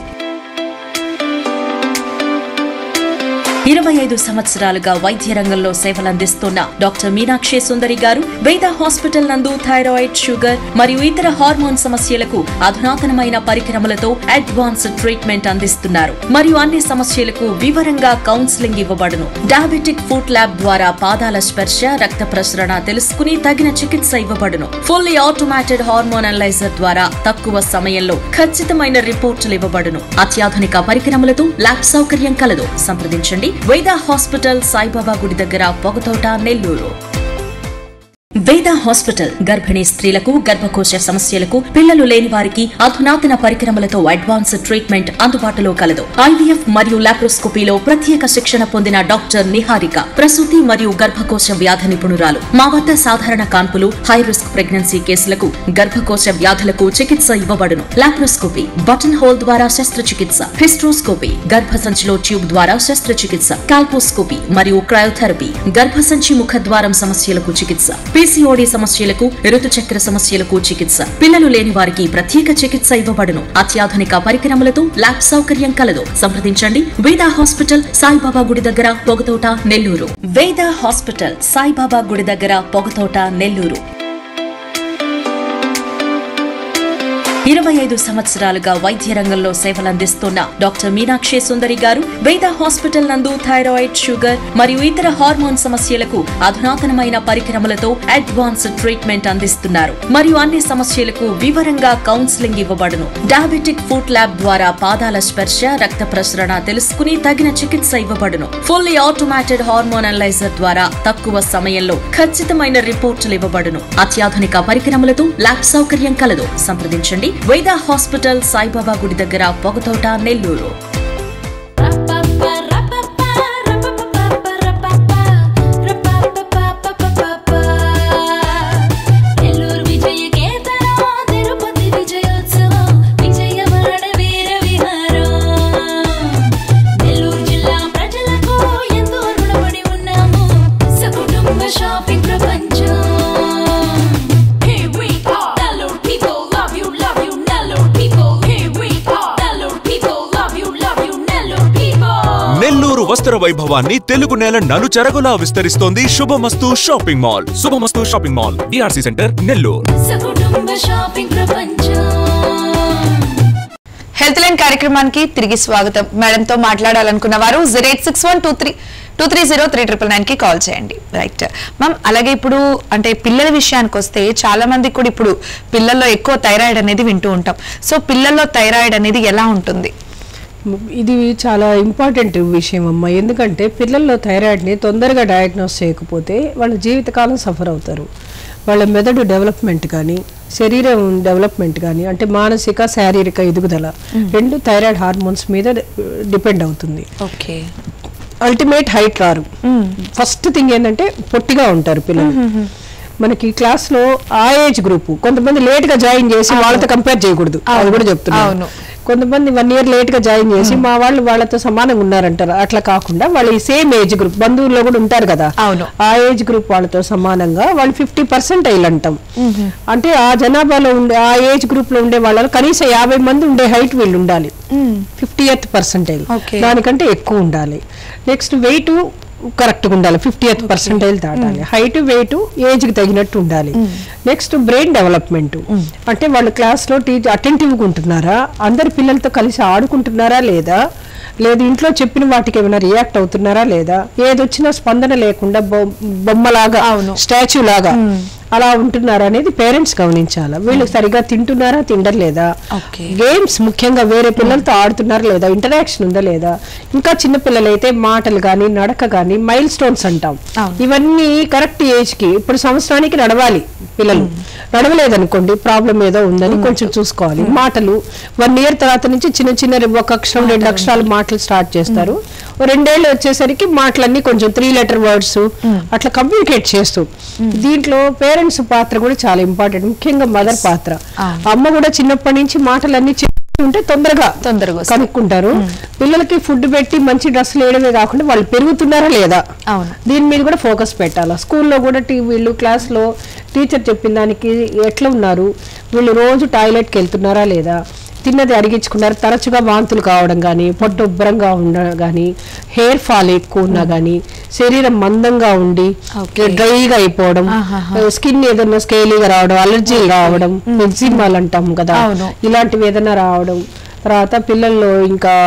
ఇరవై ఐదు సంవత్సరాలుగా వైద్య రంగంలో సేవలందిస్తున్న డాక్టర్ మీనాక్షి సుందరి గారు వేద హాస్పిటల్ నందు థైరాయిడ్ షుగర్ మరియు ఇతర హార్మోన్ సమస్యలకు అధునాతనమైన పరికరములతో అడ్వాన్స్ ట్రీట్మెంట్ అందిస్తున్నారు మరియు అన్ని సమస్యలకు వివరంగా కౌన్సిలింగ్ ఇవ్వబడును డయాబెటిక్ ఫుడ్ ల్యాబ్ ద్వారా పాదాల స్పర్శ రక్త ప్రసరణ తెలుసుకుని తగిన చికిత్స ఇవ్వబడును ఫుల్లీ ఆటోమేటెడ్ హార్మోన్ అనలైజర్ ద్వారా తక్కువ సమయంలో ఖచ్చితమైన రిపోర్టులు ఇవ్వబడును అత్యాధునిక పరికరములతో ల్యాబ్ సౌకర్యం కలదు సంప్రదించండి వేద హాస్పిటల్ సాయిబాబా గుడి దగ్గర పొగతోట నెల్లూరు వేద హాస్పిటల్ గర్భిణీ స్త్రీలకు గర్భకోశ సమస్యలకు పిల్లలు లేని వారికి అధునాతన పరికరములతో అడ్వాన్స్ ట్రీట్మెంట్ అందుబాటులో కలదు ఐవీఎఫ్ మరియు లాప్రోస్కోపీలో ప్రత్యేక శిక్షణ పొందిన డాక్టర్ నిహారిక ప్రసూతి మరియు గర్భకోశ వ్యాధి నిపుణురాలు మా వద్ద సాధారణ కాన్పులు హై రిస్క్ ప్రెగ్నెన్సీ కేసులకు గర్భకోశ వ్యాధులకు చికిత్స ఇవ్వబడును లాప్రోస్కోపీ బటన్ హోల్ ద్వారా శస్త్రచికిత్స హిస్ట్రోస్కోపీ గర్భసంచిలో ట్యూబ్ ద్వారా శస్త్రచికిత్స కాల్పోస్కోపీ మరియు క్రయోథెరపీ గర్భసంచి ముఖద్వారం సమస్యలకు చికిత్స పీసీఓడి సమస్యలకు ఋతుచక్ర సమస్యలకు చికిత్స పిల్లలు లేని వారికి ప్రత్యేక చికిత్స ఇవ్వబడును అత్యాధునిక పరికరములతో ల్యాబ్ సౌకర్యం కలదు సంప్రదించండి వేద హాస్పిటల్ సాయిబాబా గుడి దగ్గర పొగతోట నెల్లూరు వేద హాస్పిటల్ సాయిబాబా గుడి దగ్గర పొగతోట నెల్లూరు ఇరవై ఐదు సంవత్సరాలుగా వైద్య రంగంలో సేవలందిస్తున్న డాక్టర్ మీనాక్షి సుందరి గారు వేద హాస్పిటల్ నందు థైరాయిడ్ షుగర్ మరియు ఇతర హార్మోన్ సమస్యలకు అధునాతనమైన పరికరములతో అడ్వాన్స్డ్ ట్రీట్మెంట్ అందిస్తున్నారు మరియు అన్ని సమస్యలకు వివరంగా కౌన్సిలింగ్ ఇవ్వబడును డయాబెటిక్ ఫుడ్ ల్యాబ్ ద్వారా పాదాల స్పర్శ రక్త ప్రసరణ తెలుసుకుని తగిన చికిత్స ఇవ్వబడును ఫుల్లీ ఆటోమేటెడ్ హార్మోన్ అనలైజర్ ద్వారా తక్కువ సమయంలో ఖచ్చితమైన రిపోర్టులు ఇవ్వబడును అత్యాధునిక పరికరములతో ల్యాబ్ సౌకర్యం కలదు సంప్రదించండి వేద హాస్పిటల్ సాయిబాబా గుడి దగ్గర పొగతోట నెల్లూరు నెల్లూరు విజయ కేతనం తిరుపతి విజయోత్సవం విజయవాడ వీర విహారం నెల్లూరు జిల్లా ప్రజలకు ఎంతో రుణపడి ఉన్నాము సకుటుంబ షాపింగ్ ప్రపంచం Here we are, Nellore people love you, love you, Nellore people. Here we are, Nellore people love you, love you, Nellore people. Nellore వస్త్ర వైభవాన్ని తెలుగు నేల నలుచెరగులా విస్తరిస్తోంది Subhamasthu shopping mall Subhamasthu shopping mall DRC centre Nellore సకుటుంబ షాపింగ్ ప్రపంచం హెల్త్ లైన్ కార్యక్రమానికి తిరిగి స్వాగతం మేడంతో మాట్లాడాలనుకున్న వారు zero eight six one two three two three zero three triple nine కి కాల్ చేయండి రైట్ మ్యామ్ అలాగే ఇప్పుడు అంటే పిల్లల విషయానికి వస్తే చాలా మందికి కూడా ఇప్పుడు పిల్లల్లో ఎక్కువ థైరాయిడ్ అనేది వింటూ ఉంటాం సో పిల్లల్లో థైరాయిడ్ అనేది ఎలా ఉంటుంది ఇది చాలా ఇంపార్టెంట్ విషయం అమ్మ ఎందుకంటే పిల్లల్లో థైరాయిడ్ని తొందరగా డయాగ్నోస్ చేయకపోతే వాళ్ళ జీవితకాలం సఫర్ అవుతారు వాళ్ళ మెదడు డెవలప్మెంట్ కానీ శరీరం డెవలప్మెంట్ కానీ అంటే మానసిక శారీరక ఎదుగుదల రెండు థైరాయిడ్ హార్మోన్స్ మీద డిపెండ్ అవుతుంది ఓకే అల్టిమేట్ హైట్ రారు ఫస్ట్ థింగ్ ఏంటంటే పొట్టిగా ఉంటారు పిల్లలు మనకి క్లాస్ లో ఆ ఏజ్ గ్రూప్ కొంతమంది లేట్ గా జాయిన్ చేసి వాళ్ళతో కంపేర్ చేయకూడదు అది కూడా చెప్తున్నాను అవును. కొంతమంది వన్ ఇయర్ లేట్ గా జాయిన్ చేసి మా వాళ్ళు వాళ్ళతో సమానంగా ఉన్నారంటారు అట్లా కాకుండా వాళ్ళు ఈ సేమ్ ఏజ్ గ్రూప్ బంధువుల్లో కూడా ఉంటారు కదా అవును. ఆ ఏజ్ గ్రూప్ వాళ్ళతో సమానంగా వాళ్ళు ఫిఫ్టీ పర్సెంట్ అంటాం అంటే ఆ జనాభాలో ఉండే ఆ ఏజ్ గ్రూప్ లో ఉండే వాళ్ళలో కనీసం యాభై మంది ఉండే హైట్ వీళ్ళు ఉండాలి ఫిఫ్టీ ఎత్ పర్సెంటైల్ Okay. దానికంటే ఎక్కువ ఉండాలి నెక్స్ట్ వెయిట్ కరెక్ట్గా ఉండాలి ఫిఫ్టీ ఎత్ పర్సెంటైల్ దాటాలి హైట్ వెయిట్ ఏజ్ కి తగినట్టు ఉండాలి నెక్స్ట్ బ్రెయిన్ డెవలప్మెంట్ అంటే వాళ్ళు క్లాస్ లో టీచర్ అటెంటివ్గా ఉంటున్నారా అందరి పిల్లలతో కలిసి ఆడుకుంటున్నారా లేదా లేదు ఇంట్లో చెప్పిన వాటికి ఏమైనా రియాక్ట్ అవుతున్నారా లేదా ఏదొచ్చినా స్పందన లేకుండా బొ- బొమ్మలాగా స్టాచ్యూ లాగా అలా ఉంటున్నారా అనేది పేరెంట్స్ గమనించాలి వీళ్ళు సరిగా తింటున్నారా తిండలేదా Okay. గేమ్స్ ముఖ్యంగా వేరే పిల్లలతో ఆడుతున్నారా లేదా ఇంటరాక్షన్ ఉందా లేదా ఇంకా చిన్న పిల్లలైతే మాటలు కానీ నడక కానీ మైల్ స్టోన్స్ అంటాం అవును. ఇవన్నీ కరెక్ట్ ఏజ్ కి ఇప్పుడు సంవత్సరానికి నడవాలి పిల్లలు నడవలేదనుకోండి ప్రాబ్లం ఏదో ఉందని కొంచెం చూసుకోవాలి మాటలు వన్ ఇయర్ తర్వాత నుంచి చిన్న చిన్న రె- ఒక అక్షరం రెండు అక్షరాలు మాటలు స్టార్ట్ చేస్తారు ఓ రెండేళ్ళు వచ్చేసరికి మాటలన్నీ కొంచెం త్రీ లెటర్ వర్డ్స్ అట్లా కమ్యూనికేట్ చేస్తూ దీంట్లో పేరెంట్స్ పాత్ర కూడా చాలా ఇంపార్టెంట్ ముఖ్యంగా మదర్ పాత్ర అమ్మ కూడా చిన్నప్పటి నుంచి మాటలన్నీ చెప్తూ ఉంటే తొందరగా తొందరగా వస్తాయి. కనుక్కుంటారు పిల్లలకి ఫుడ్ పెట్టి మంచి డ్రెస్సులు వేయడమే కాకుండా వాళ్ళు పెరుగుతున్నారా లేదా అవును. దీని మీద కూడా ఫోకస్ పెట్టాలి స్కూల్లో కూడా టీ వీళ్ళు క్లాస్లో టీచర్ చెప్పిన దానికి ఎట్లా ఉన్నారు వీళ్ళు రోజు టాయిలెట్కి వెళ్తున్నారా లేదా తిన్నది అడిగించుకున్నారు తరచుగా వాంతులు కావడం కానీ పొట్ట ఉబ్బరంగా ఉండడం కానీ హెయిర్ ఫాల్ ఎక్కువ ఉన్నా కానీ శరీరం మందంగా ఉండి Okay. డ్రైగా అయిపోవడం ఆహాహా. స్కిన్ ఏదైనా స్కేలీగా రావడం అలర్జీలు రావడం ఎగ్జిమాలు అంటాం కదా అవును. ఇలాంటివి ఏదైనా రావడం తర్వాత పిల్లల్లో ఇంకా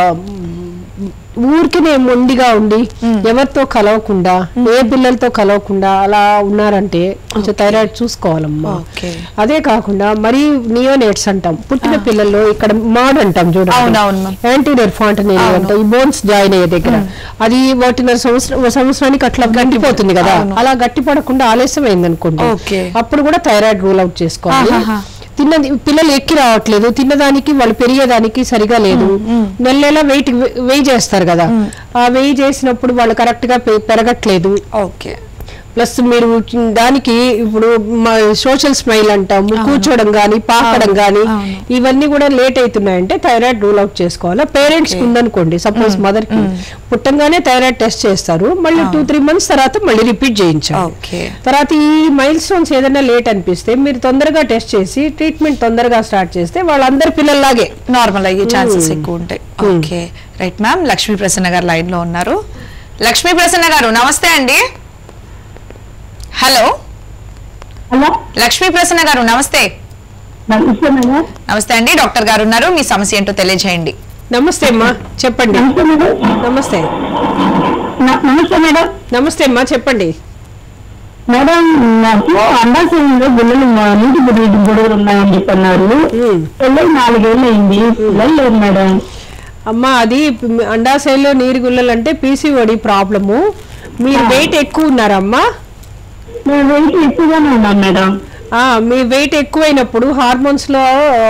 ఊరికినే మొండిగా ఉండి ఎవరితో కలవకుండా ఏ పిల్లలతో కలవకుండా అలా ఉన్నారంటే కొంచెం థైరాయిడ్ చూసుకోవాలమ్మా Okay. అదే కాకుండా మరీ నియోనేట్స్ అంటాం పుట్టిన పిల్లల్లో ఇక్కడ మాడ్ అంటాం చూడండి అవునవును, ma'am. యాంటీరియర్ ఫాంటనరీ అంటాం ఈ బోన్స్ జాయిన్ అయ్యే దగ్గర అది ఒకటిన్నర సంవత్సరం ఓ సంవత్సరానికి అట్లా గట్టిపోతుంది కదా అలా గట్టి పడకుండా ఆలస్యం అయింది అనుకోండి Okay. అప్పుడు కూడా థైరాయిడ్ రూల్ అవుట్ చేసుకోవాలి ఆహాహా. తిన్నది పిల్లలు ఎక్కి రావట్లేదు తిన్నదానికి వాళ్ళు పెరిగేదానికి సరిగా లేదు నెల నెల వెయిట్ వెయ్యి చేస్తారు కదా ఆ వెయ్యి చేసినప్పుడు వాళ్ళు కరెక్ట్ గా పె- పెరగట్లేదు ఓకే ప్లస్ మీరు దానికి ఇప్పుడు సోషల్ స్మైల్ అంటాం కూర్చోవడం కానీ పాకడం కానీ ఇవన్నీ కూడా లేట్ అవుతున్నాయంటే థైరాయిడ్ రూల్ అవుట్ చేసుకోవాలి పేరెంట్స్ ఉందనుకోండి సపోజ్ మదర్ కి పుట్టంగానే థైరాయిడ్ టెస్ట్ చేస్తారు మళ్ళీ టూ త్రీ మంత్స్ తర్వాత మళ్ళీ రిపీట్ చేయించాలి ఓకే తర్వాత ఈ మైల్ స్టోన్స్ ఏదైనా లేట్ అనిపిస్తే మీరు తొందరగా టెస్ట్ చేసి ట్రీట్మెంట్ తొందరగా స్టార్ట్ చేస్తే వాళ్ళందరి పిల్లల్లాగే నార్మల్ అయ్యే ఛాన్సెస్ Hmm. ఎక్కువ ఉంటాయి okay right ma'am Lakshmi Prasanna గారు లైన్ లో ఉన్నారు లక్ష్మీ ప్రసన్న గారు నమస్తే అండి హలో హలో లక్ష్మీ ప్రసన్న గారు నమస్తే నమస్తే మేడం నమస్తే అండి డాక్టర్ గారు ఉన్నారు మీ సమస్య ఏంటో తెలియజేయండి నమస్తే అమ్మా చెప్పండి నమస్తే మేడం నమస్తే న- నమస్తే మేడం నమస్తే అమ్మా చెప్పండి మేడం నాకు అండాశయంలో గుళ్ళలు మా- నీటి బుడ్డి బుడగలు ఉన్నాయని చెప్పన్నారు పెళ్ళై నాలుగేళ్ళు అయింది పిల్లలు లేరు మేడం అమ్మా అది పి- అండాశయంలో నీరు గుల్లలు అంటే పీసీఓడి ప్రాబ్లము మీరు వెయిట్ ఎక్కువ ఉన్నారమ్మా నేను వెయిట్ ఎక్కువగానే ఉన్నాను మేడం ఆ, మీ వెయిట్ ఎక్కువైనప్పుడు హార్మోన్స్ లో ఆ,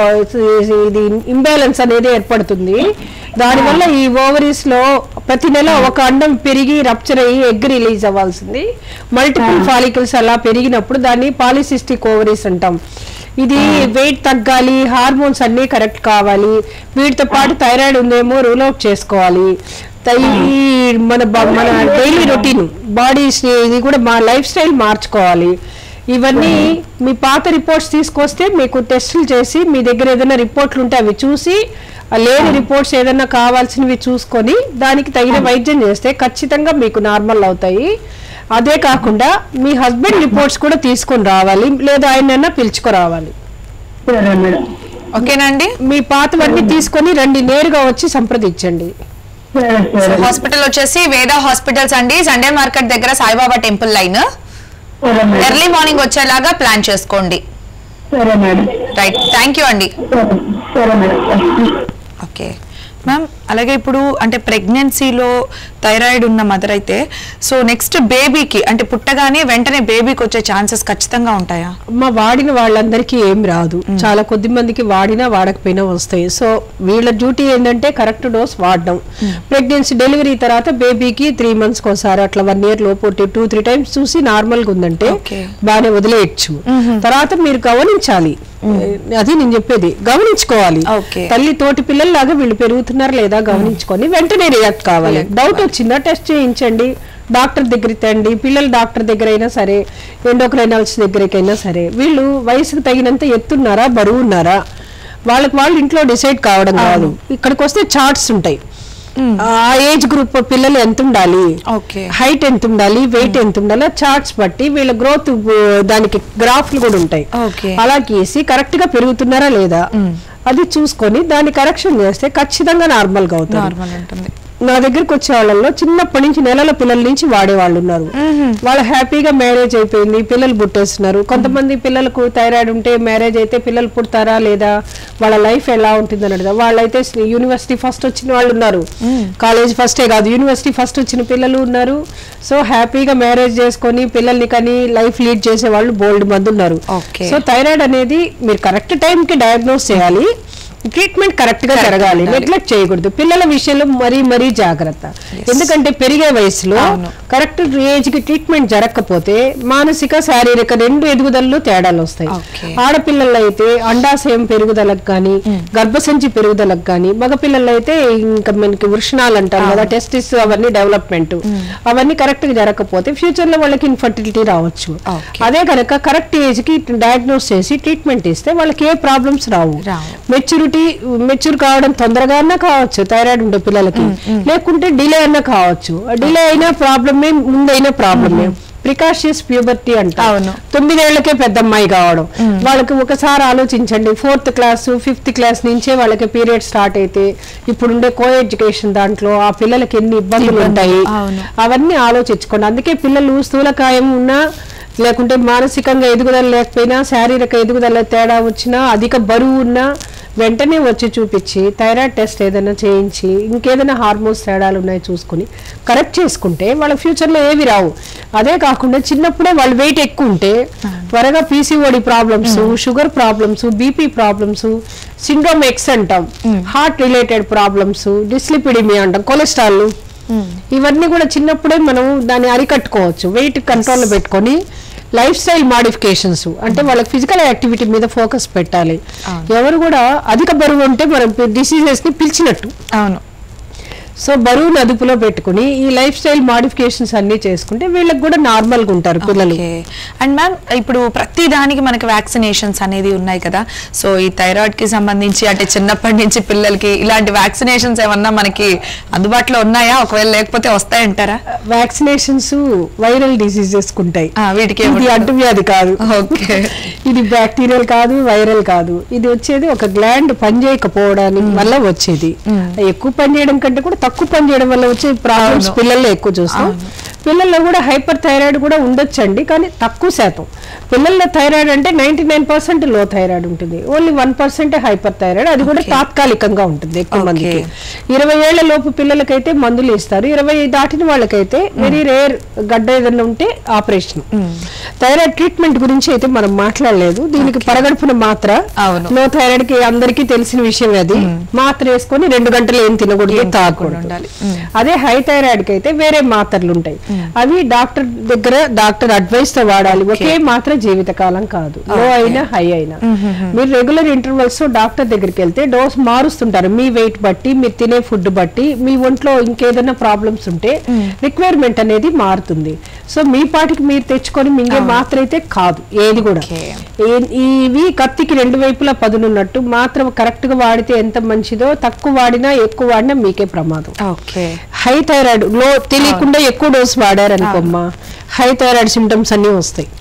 ఇది ఇంబ్యాలెన్స్ అనేది ఏర్పడుతుంది దానివల్ల ఈ ఓవరీస్ లో ప్రతి నెల ఒక అండం పెరిగి రప్చర్ అయ్యి ఎగ్ రిలీజ్ అవ్వాల్సింది మల్టిపుల్ ఫాలికల్స్ అలా పెరిగినప్పుడు దాన్ని పాలిసిస్టిక్ ఓవరీస్ అంటాం ఇది వెయిట్ తగ్గాలి హార్మోన్స్ అన్నీ కరెక్ట్ కావాలి వీటితో పాటు థైరాయిడ్ ఉందేమో రూల్ అవుట్ చేసుకోవాలి త- ఈ మన బ- మన డైలీ రొటీన్ బాడీ ఇది కూడా మా లైఫ్ స్టైల్ మార్చుకోవాలి ఇవన్నీ మీ పాత రిపోర్ట్స్ తీసుకొస్తే మీకు టెస్టులు చేసి మీ దగ్గర ఏదైనా రిపోర్ట్లు ఉంటే అవి చూసి ఆ లేని రిపోర్ట్స్ ఏదైనా కావాల్సినవి చూసుకొని దానికి తగిన వైద్యం చేస్తే ఖచ్చితంగా మీకు నార్మల్ అవుతాయి అదే కాకుండా మీ హస్బెండ్ రిపోర్ట్స్ కూడా తీసుకొని రావాలి లేదా ఆయనైనా పిలుచుకురావాలి సరే మేడం ఓకేనా అండి మీ పాతవన్నీ తీసుకొని రండి నేరుగా వచ్చి సంప్రదించండి సరే సరే హాస్పిటల్ వచ్చేసి వేద హాస్పిటల్స్ అండి సండే మార్కెట్ దగ్గర సాయిబాబా టెంపుల్ లైన్ సరే మేడం ఎర్లీ మార్నింగ్ వచ్చేలాగా ప్లాన్ చేసుకోండి సరే మేడం రైట్ థ్యాంక్ యూ అండి సరే సరే మేడం ఓకే మ్యామ్ అలాగే ఇప్పుడు అంటే ప్రెగ్నెన్సీలో థైరాయిడ్ ఉన్న మదర్ అయితే సో నెక్స్ట్ బేబీకి అంటే పుట్టగానే వెంటనే బేబీకి వచ్చే ఛాన్సెస్ ఖచ్చితంగా ఉంటాయా అమ్మ వాడిన వాళ్ళందరికీ ఏం రాదు చాలా కొద్ది మందికి వాడినా వాడకపోయినా వస్తాయి సో వీళ్ళ డ్యూటీ ఏంటంటే కరెక్ట్ డోస్ వాడడం ప్రెగ్నెన్సీ డెలివరీ తర్వాత బేబీకి త్రీ మంత్స్ ఒకసారి అట్లా వన్ ఇయర్ లోపు టూ త్రీ టైమ్స్ చూసి నార్మల్ గా ఉందంటే Okay. బాగానే వదిలేయచ్చు తర్వాత మీరు గమనించాలి అది నేను చెప్పేది గమనించుకోవాలి Okay. తల్లి తోటి పిల్లల్లాగా వీళ్ళు పెరుగుతున్నారు లేదా గమనించుకొని వెంటనే రియాక్ట్ కావాలి డౌట్ వచ్చిందా టెస్ట్ చేయించండి డాక్టర్ దగ్గరికి తండి పిల్లల డాక్టర్ దగ్గర అయినా సరే ఎండోక్రైనాలజీ దగ్గరికైనా సరే వీళ్ళు వయసుకు తగినంత ఎత్తున్నారా బరువు ఉన్నారా వాళ్ళకి వాళ్ళు ఇంట్లో డిసైడ్ కావడం కాదు ఇక్కడికి వస్తే చార్ట్స్ ఉంటాయి ఆ ఏజ్ గ్రూప్ పిల్లలు ఎంత ఉండాలి ఓకే హైట్ ఎంత ఉండాలి వెయిట్ ఎంత ఉండాలి చార్ట్స్ బట్టి వీళ్ళ గ్రోత్ దానికి గ్రాఫ్లు కూడా ఉంటాయి Okay. అలా గీసి కరెక్ట్ గా పెరుగుతున్నారా లేదా అది చూసుకొని దాన్ని కరెక్షన్ చేస్తే ఖచ్చితంగా నార్మల్ గా అవుతారు నార్మల్ ఉంటుంది నా దగ్గరికి వచ్చే వాళ్ళలో చిన్నప్పటి నుంచి నెలల పిల్లల నుంచి వాడే వాళ్ళు ఉన్నారు వాళ్ళు హ్యాపీగా మ్యారేజ్ అయిపోయింది పిల్లలు పుట్టేస్తున్నారు కొంతమంది పిల్లలకు థైరాయిడ్ ఉంటే మ్యారేజ్ అయితే పిల్లలు పుడతారా లేదా వాళ్ళ లైఫ్ ఎలా ఉంటుంది అనేది వాళ్ళైతే యూనివర్సిటీ ఫస్ట్ వచ్చిన వాళ్ళు ఉన్నారు కాలేజ్ ఫస్టే కాదు యూనివర్సిటీ ఫస్ట్ వచ్చిన పిల్లలు ఉన్నారు సో హ్యాపీగా మ్యారేజ్ చేసుకొని పిల్లల్ని కానీ లైఫ్ లీడ్ చేసే వాళ్ళు బోల్డ్ మంది ఉన్నారు Okay. సో థైరాయిడ్ అనేది మీరు కరెక్ట్ టైంకి డయాగ్నోస్ చేయాలి ట్రీట్మెంట్ కరెక్ట్ గా జరగాలి నెగ్లెక్ట్ చేయకూడదు పిల్లల విషయంలో మరీ మరీ జాగ్రత్త ఎందుకంటే పెరిగే వయసులో అవును. కరెక్ట్ ఏజ్ కి ట్రీట్మెంట్ జరగకపోతే మానసిక శారీరక రెండు ఎదుగుదలలో తేడాలు వస్తాయి Okay. ఆడపిల్లల్లో అయితే అండాశయం పెరుగుదలకు కానీ గర్భసంచి పెరుగుదలకు కానీ మగపిల్లల్లో అయితే ఇంకా మనకి వృషణాలు అంటాం కదా టెస్టిస్ అవన్నీ డెవలప్మెంట్ అవన్నీ కరెక్ట్ గా జరగకపోతే ఫ్యూచర్ లో వాళ్ళకి ఇన్ఫర్టిలిటీ రావచ్చు Okay. అదే కనుక కరెక్ట్ ఏజ్ కి డయాగ్నోస్ చేసి ట్రీట్మెంట్ ఇస్తే వాళ్ళకి ఏ ప్రాబ్లమ్స్ రావు రావు. మెచ్యూరిటీ మెచ్యూర్ కావడం తొందరగా అన్నా కావచ్చు థైరాయిడ్ ఉండే పిల్లలకి లేకుంటే డిలే అన్నా కావచ్చు డిలే అయినా ప్రాబ్లమే ముందైనా ప్రాబ్లమే ప్రికాషియస్ ప్యూబర్టీ అంట అవును. తొమ్మిదేళ్లకే పెద్ద అమ్మాయి కావడం వాళ్ళకి ఒకసారి ఆలోచించండి ఫోర్త్ క్లాస్ ఫిఫ్త్ క్లాస్ నుంచే వాళ్ళకి పీరియడ్ స్టార్ట్ అయితే ఇప్పుడు ఉండే కో ఎడ్యుకేషన్ దాంట్లో ఆ పిల్లలకి ఎన్ని ఇబ్బందులు ఉంటాయి అవును. అవన్నీ ఆలోచించుకోండి అందుకే పిల్లలు స్థూలకాయం ఉన్నా లేకుంటే మానసికంగా ఎదుగుదల లేకపోయినా శారీరక ఎదుగుదల తేడా వచ్చినా అధిక బరువు ఉన్నా వెంటనే వచ్చి చూపించి థైరాయిడ్ టెస్ట్ ఏదైనా చేయించి ఇంకేదైనా హార్మోన్స్ తేడాలు ఉన్నాయో చూసుకుని కరెక్ట్ చేసుకుంటే వాళ్ళ ఫ్యూచర్లో ఏవి రావు అదే కాకుండా చిన్నప్పుడే వాళ్ళు వెయిట్ ఎక్కువ ఉంటే త్వరగా PCOD problems sugar problems BP problems syndrome X అంటాం హార్ట్ రిలేటెడ్ ప్రాబ్లమ్స్ డిస్లిపిడిమియా అంటాం కొలెస్ట్రాల్ ఇవన్నీ కూడా చిన్నప్పుడే మనం దాన్ని అరికట్టుకోవచ్చు వెయిట్ కంట్రోల్ పెట్టుకొని లైఫ్ స్టైల్ మాడిఫికేషన్స్ అంటే వాళ్ళకి ఫిజికల్ యాక్టివిటీ మీద ఫోకస్ పెట్టాలి ఎవరు కూడా అధిక బరువు ఉంటే మనం డిసీజెస్ ని పిలిచినట్టు అవును సో బరువును అదుపులో పెట్టుకుని ఈ లైఫ్ స్టైల్ మాడిఫికేషన్స్ అన్ని చేసుకుంటే వీళ్ళకి కూడా నార్మల్ గా ఉంటారు పిల్లలు అండ్ మ్యామ్ ఇప్పుడు ప్రతి దానికి మనకి వ్యాక్సినేషన్స్ అనేది ఉన్నాయి కదా సో ఈ థైరాయిడ్ కి సంబంధించి అంటే చిన్నప్పటి నుంచి పిల్లలకి ఇలాంటి వ్యాక్సినేషన్స్ ఏమన్నా మనకి అందుబాటులో ఉన్నాయా ఒకవేళ లేకపోతే వస్తాయంటారా వ్యాక్సినేషన్స్ వైరల్ డిసీజెస్ ఉంటాయి వీటికి ఇది ఏముంటుంది? అంటువ్యాధి కాదు ఓకే ఇది బ్యాక్టీరియల్ కాదు వైరల్ కాదు ఇది వచ్చేది ఒక గ్లాండ్ పనిచేయకపోవడానికి వల్ల వచ్చేది ఎక్కువ పని చేయడం కంటే కూడా తక్కువ పని చేయడం వల్ల వచ్చే ప్రాబ్లమ్స్ అవును. పిల్లల్లో ఎక్కువ చూస్తాం పిల్లల్లో కూడా హైపర్ థైరాయిడ్ కూడా ఉండొచ్చండి కానీ తక్కువ శాతం పిల్లల్లో థైరాయిడ్ అంటే నైన్టీ నైన్ పర్సెంట్ లో థైరాయిడ్ ఉంటుంది only one percent hyper thyroid అది కూడా తాత్కాలికంగా ఉంటుంది ఎక్కువ మందికి ఇరవై ఏళ్ల లోపు పిల్లలకైతే మందులు ఇస్తారు ఇరవై దాటిన వాళ్ళకైతే వెరీ రేర్ గడ్డ ఏదైనా ఉంటే ఆపరేషన్ థైరాయిడ్ ట్రీట్మెంట్ గురించి అయితే మనం మాట్లాడలేదు దీనికి పరగడుపున మాత్ర లో థైరాయిడ్ కి అందరికీ తెలిసిన విషయం అది మాత్ర వేసుకొని రెండు గంటలు ఏం తినకూడదు తాగకూడదు అదే హై థైరాయిడ్ కి అయితే వేరే మాత్రలు ఉంటాయి అవి డాక్టర్ దగ్గర డాక్టర్ అడ్వైస్ తో వాడాలి ఒకే మాత్ర జీవితకాలం కాదు లో అయినా హై అయినా మీరు రెగ్యులర్ ఇంటర్వెల్స్ డాక్టర్ దగ్గరికి వెళ్తే డోస్ మారుస్తుంటారు మీ వెయిట్ బట్టి మీరు తినే ఫుడ్ బట్టి మీ ఒంట్లో ఇంకేదైనా ప్రాబ్లమ్స్ ఉంటే రిక్వైర్మెంట్ అనేది మారుతుంది సో మీ పాటికి మీరు తెచ్చుకొని మింగే మాత్ర అయితే కాదు ఏది కూడా ఏ- ఇవి కత్తికి రెండు వైపులా పదునున్నట్టు మాత్రం కరెక్ట్ గా వాడితే ఎంత మంచిదో తక్కువ వాడినా ఎక్కువ వాడినా మీకే ప్రమాదం ఓకే హై థైరాయిడ్ లో తెలియకుండా ఎక్కువ డోస్ వాడారనుకోమ్మా హై థైరాయిడ్ సిమ్టమ్స్ అన్ని వస్తాయి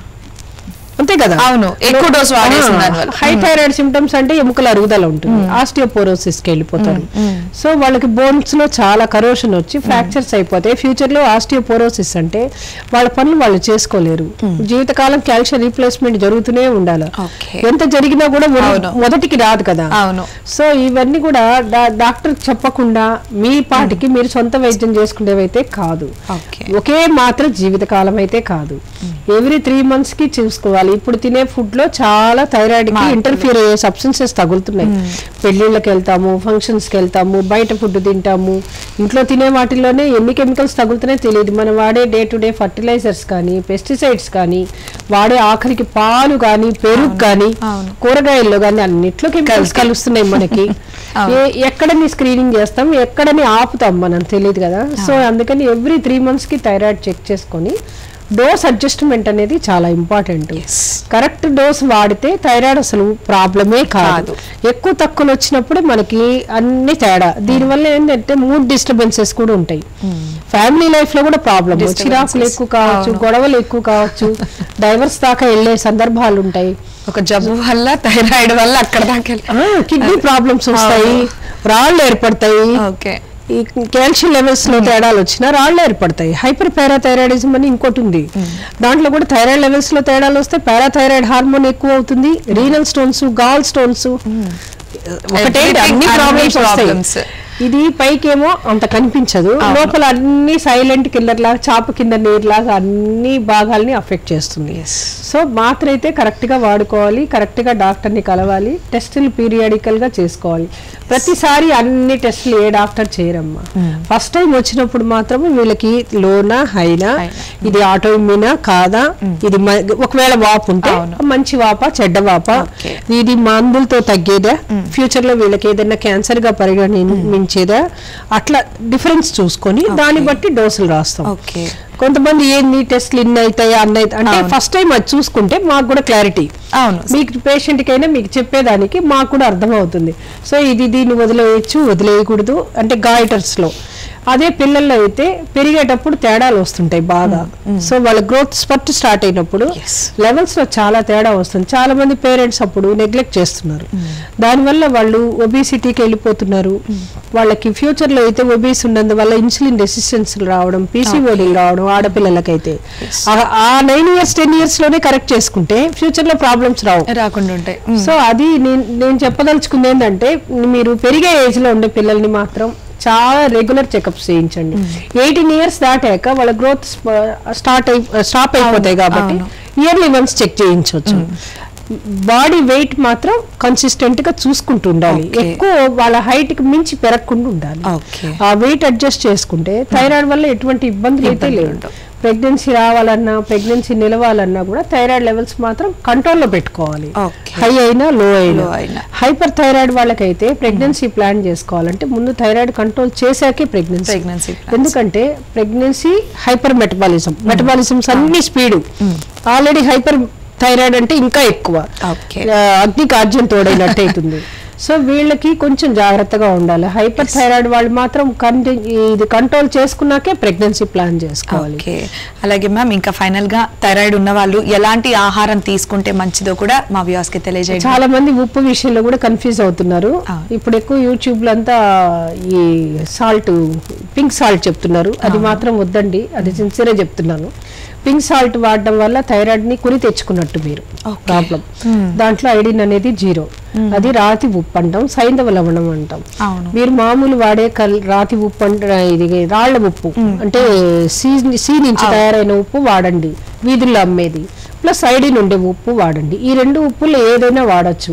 అంతే కదా అవును, ఎక్కువ డోస్ వాడేసిన దానివల్ల. హై థైరాయిడ్ సిమ్టమ్స్ అంటే ఎముకల అరుగుదల ఉంటుంది ఆస్టియోపోరోసిస్ కి వెళ్ళిపోతారు సో వాళ్ళకి బోన్స్ లో చాలా కరోషన్ వచ్చి ఫ్రాక్చర్స్ అయిపోతాయి ఫ్యూచర్ లో ఆస్టియోపోరోసిస్ అంటే వాళ్ళ పనులు వాళ్ళు చేసుకోలేరు జీవితకాలం కాల్షియం రీప్లేస్మెంట్ జరుగుతూనే ఉండాలి ఎంత జరిగినా కూడా మొద- మొదటికి రాదు కదా అవును సో ఇవన్నీ కూడా డా- డాక్టర్ చెప్పకుండా మీ పాటికి మీరు సొంత వైద్యం చేసుకునేవైతే కాదు ఒకే మాత్ర జీవితకాలం అయితే కాదు ఎవ్రీ త్రీ మంత్స్ కి చూసుకోవాలి ఇప్పుడు తినే ఫుడ్ లో చాలా థైరాయిడ్ కి ఇంటర్ఫియర్ అయ్యే సబ్స్టెన్సెస్ తగులుతున్నాయి పెళ్లిళ్ళకి వెళ్తాము ఫంక్షన్స్ కి వెళ్తాము బయట ఫుడ్ తింటాము ఇంట్లో తినే వాటిల్లోనే ఎన్ని కెమికల్స్ తగులుతున్నాయో తెలియదు మనం వాడే డే టు డే ఫర్టిలైజర్స్ కానీ పెస్టిసైడ్స్ కానీ వాడే ఆఖరికి పాలు కానీ పెరుగు కానీ కూరగాయల్లో కానీ అన్నిట్లో కెమికల్స్ కలుస్తున్నాయి మనకి ఏ- ఎక్కడని స్క్రీనింగ్ చేస్తాం ఎక్కడని ఆపుతాం మనం తెలియదు కదా సో అందుకని ఎవ్రీ త్రీ మంత్స్ కి థైరాయిడ్ చెక్ చేసుకొని డోస్ అడ్జస్ట్మెంట్ అనేది చాలా ఇంపార్టెంట్ కరెక్ట్ డోస్ వాడితే థైరాయిడ్ అసలు ప్రాబ్లమే కాదు ఎక్కువ తక్కువలు వచ్చినప్పుడు మనకి అన్ని తేడా దీనివల్ల ఏంటంటే మూడ్ డిస్టర్బెన్సెస్ కూడా ఉంటాయి ఫ్యామిలీ లైఫ్ లో కూడా ప్రాబ్లమ్ చిరాకులు ఎక్కువ కావచ్చు గొడవలు ఎక్కువ కావచ్చు డైవర్స్ దాకా వెళ్ళే సందర్భాలు ఉంటాయి ఒక జబ్బు వల్ల థైరాయిడ్ వల్ల అక్కడ దాకా కిడ్నీ ప్రాబ్లమ్స్ వస్తాయి రాళ్ళు ఏర్పడతాయి ఓకే ఈ కాల్షియం లెవెల్స్ లో తేడాలు వచ్చినా రాళ్ళు ఏర్పడతాయి హైపర్ పారాథైరాయిడిజం అని ఇంకోటి ఉంది దాంట్లో కూడా థైరాయిడ్ లెవెల్స్ లో తేడాలు వస్తే పారాథైరాయిడ్ హార్మోన్ ఎక్కువ అవుతుంది రీనల్ స్టోన్స్ గాల్ స్టోన్స్ ఒకటే Everything, అన్ని అన్ని ప్రాబ్లమ్స్ problems. వస్తాయి ఇది పైకేమో అంత కనిపించదు లోపల అన్ని సైలెంట్ కిల్లర్ లాగా చాప కింద నీరు లాగా అన్ని భాగాల్ని అఫెక్ట్ చేస్తుంది సో మాత్ర అయితే కరెక్ట్ గా వాడుకోవాలి కరెక్ట్ గా డాక్టర్ ని కలవాలి టెస్టులు పీరియాడికల్ గా చేసుకోవాలి ప్రతిసారి అన్ని టెస్టులు ఏ డాక్టర్ చేయరమ్మా ఫస్ట్ టైం వచ్చినప్పుడు మాత్రం వీళ్ళకి లోనా హైనా ఇది ఆటో ఇమ్యూనా కాదా ఇది మ- ఒకవేళ వాపు ఉంటే మంచి వాప చెడ్డ వాప ఇది మందులతో తగ్గేదా ఫ్యూచర్ లో వీళ్ళకి ఏదైనా క్యాన్సర్ గా పరిగణించేదా అట్లా డిఫరెన్స్ చూసుకొని దాన్ని బట్టి డోసులు రాస్తాం కొంతమంది ఏంది టెస్ట్లు ఇన్ని అవుతాయా అన్ని అవుతాయి అంటే ఫస్ట్ టైం అది చూసుకుంటే మాకు కూడా క్లారిటీ అవును మీకు పేషెంట్ కైనా మీకు చెప్పేదానికి మాకు కూడా అర్థం అవుతుంది సో ఇది దీన్ని వదిలేయచ్చు వదిలేయకూడదు అంటే గాయటర్స్ లో అదే పిల్లల్లో అయితే పెరిగేటప్పుడు తేడాలు వస్తుంటాయి బాగా సో వాళ్ళ గ్రోత్ స్పర్ట్ స్టార్ట్ అయినప్పుడు లెవెల్స్ లో చాలా తేడా వస్తుంది చాలా మంది పేరెంట్స్ అప్పుడు నెగ్లెక్ట్ చేస్తున్నారు దానివల్ల వాళ్ళు ఒబిసిటీకి వెళ్ళిపోతున్నారు వాళ్ళకి ఫ్యూచర్ లో అయితే ఒబీస్ ఉన్నందువల్ల ఇన్సులిన్ రెసిస్టెన్స్ రావడం పీసీఓడి రావడం ఆడపిల్లలకైతే ఆ- ఆ నైన్ ఇయర్స్ టెన్ ఇయర్స్ లోనే కరెక్ట్ చేసుకుంటే ఫ్యూచర్ లో ప్రాబ్లమ్స్ రావు రాకుండా ఉంటాయి సో అది నేను నేను చెప్పదలుచుకుంది ఏంటంటే మీరు పెరిగే ఏజ్ లో ఉండే పిల్లల్ని మాత్రం చాలా రెగ్యులర్ చెకప్స్ చేయించండి ఎయిటీన్ ఇయర్స్ దాటాక వాళ్ళ గ్రోత్ స్టార్ట్ అయి స్టాప్ అయిపోతాయి కాబట్టి ఇయర్లీ వన్స్ చెక్ చేయించవచ్చు బాడీ వెయిట్ మాత్రం కన్సిస్టెంట్ గా చూసుకుంటూ ఉండాలి Okay. ఎక్కువ వాళ్ళ హైట్ కి మించి పెరగకుండా ఉండాలి Okay. ఆ వెయిట్ అడ్జస్ట్ చేసుకుంటే థైరాయిడ్ వల్ల ఎటువంటి ఇబ్బందులు అయితే ఇబ్బందులు లేవు ఉండవు. ప్రెగ్నెన్సీ రావాలన్నా ప్రెగ్నెన్సీ నిలవాలన్నా కూడా థైరాయిడ్ లెవెల్స్ మాత్రం కంట్రోల్లో పెట్టుకోవాలి Okay. హై అయినా లో అయినా Low అయినా. హైపర్ థైరాయిడ్ వాళ్ళకైతే ప్రెగ్నెన్సీ ప్లాన్ చేసుకోవాలంటే ముందు థైరాయిడ్ కంట్రోల్ చేశాకే ప్రెగ్నెన్సీ Pregnancy plans. ఎందుకంటే ప్రెగ్నెన్సీ హైపర్ మెటబాలిజం మెటబాలిజమ్స్ అన్ని స్పీడ్ ఆల్రెడీ హైపర్ థైరాయిడ్ అంటే ఇంకా ఎక్కువ Okay. ఆ, అగ్ని కార్జ్యం తోడైనట్టు అవుతుంది సో వీళ్ళకి కొంచెం జాగ్రత్తగా ఉండాలి హైపర్ థైరాయిడ్ వాళ్ళు మాత్రం కంటి ఇది కంట్రోల్ చేసుకున్నాకే ప్రెగ్నెన్సీ ప్లాన్ చేసుకోవాలి ఓకే అలాగే మ్యామ్ ఇంకా ఫైనల్ గా థైరాయిడ్ ఉన్న వాళ్ళు ఎలాంటి ఆహారం తీసుకుంటే మంచిదో కూడా మా వ్యూస్ కి తెలియజేయండి చాలా మంది ఉప్పు విషయంలో కూడా కన్ఫ్యూజ్ అవుతున్నారు ఆ. ఇప్పుడు ఎక్కువ యూట్యూబ్ లో అంతా ఈ సాల్ట్ పింక్ సాల్ట్ చెప్తున్నారు అది మాత్రం వద్దండి అది సిన్సియర్ చెప్తున్నాను పింక్ సాల్ట్ వాడడం వల్ల థైరాయిడ్ ని కొని తెచ్చుకున్నట్టు మీరు Okay. ప్రాబ్లం దాంట్లో ఐడిన్ అనేది జీరో అది రాతి ఉప్పు అంటాం సైంధవ లవణం అంటాం అవును. మీరు మామూలు వాడే కల్- రాతి ఉప్పు అంటే ఇది రాళ్ల ఉప్పు అంటే సీ సీ నుంచి తయారైన ఉప్పు వాడండి వీధుల్లో అమ్మేది ప్లస్ ఐడిన్ ఉండే ఉప్పు వాడండి ఈ రెండు ఉప్పులు ఏదైనా వాడచ్చు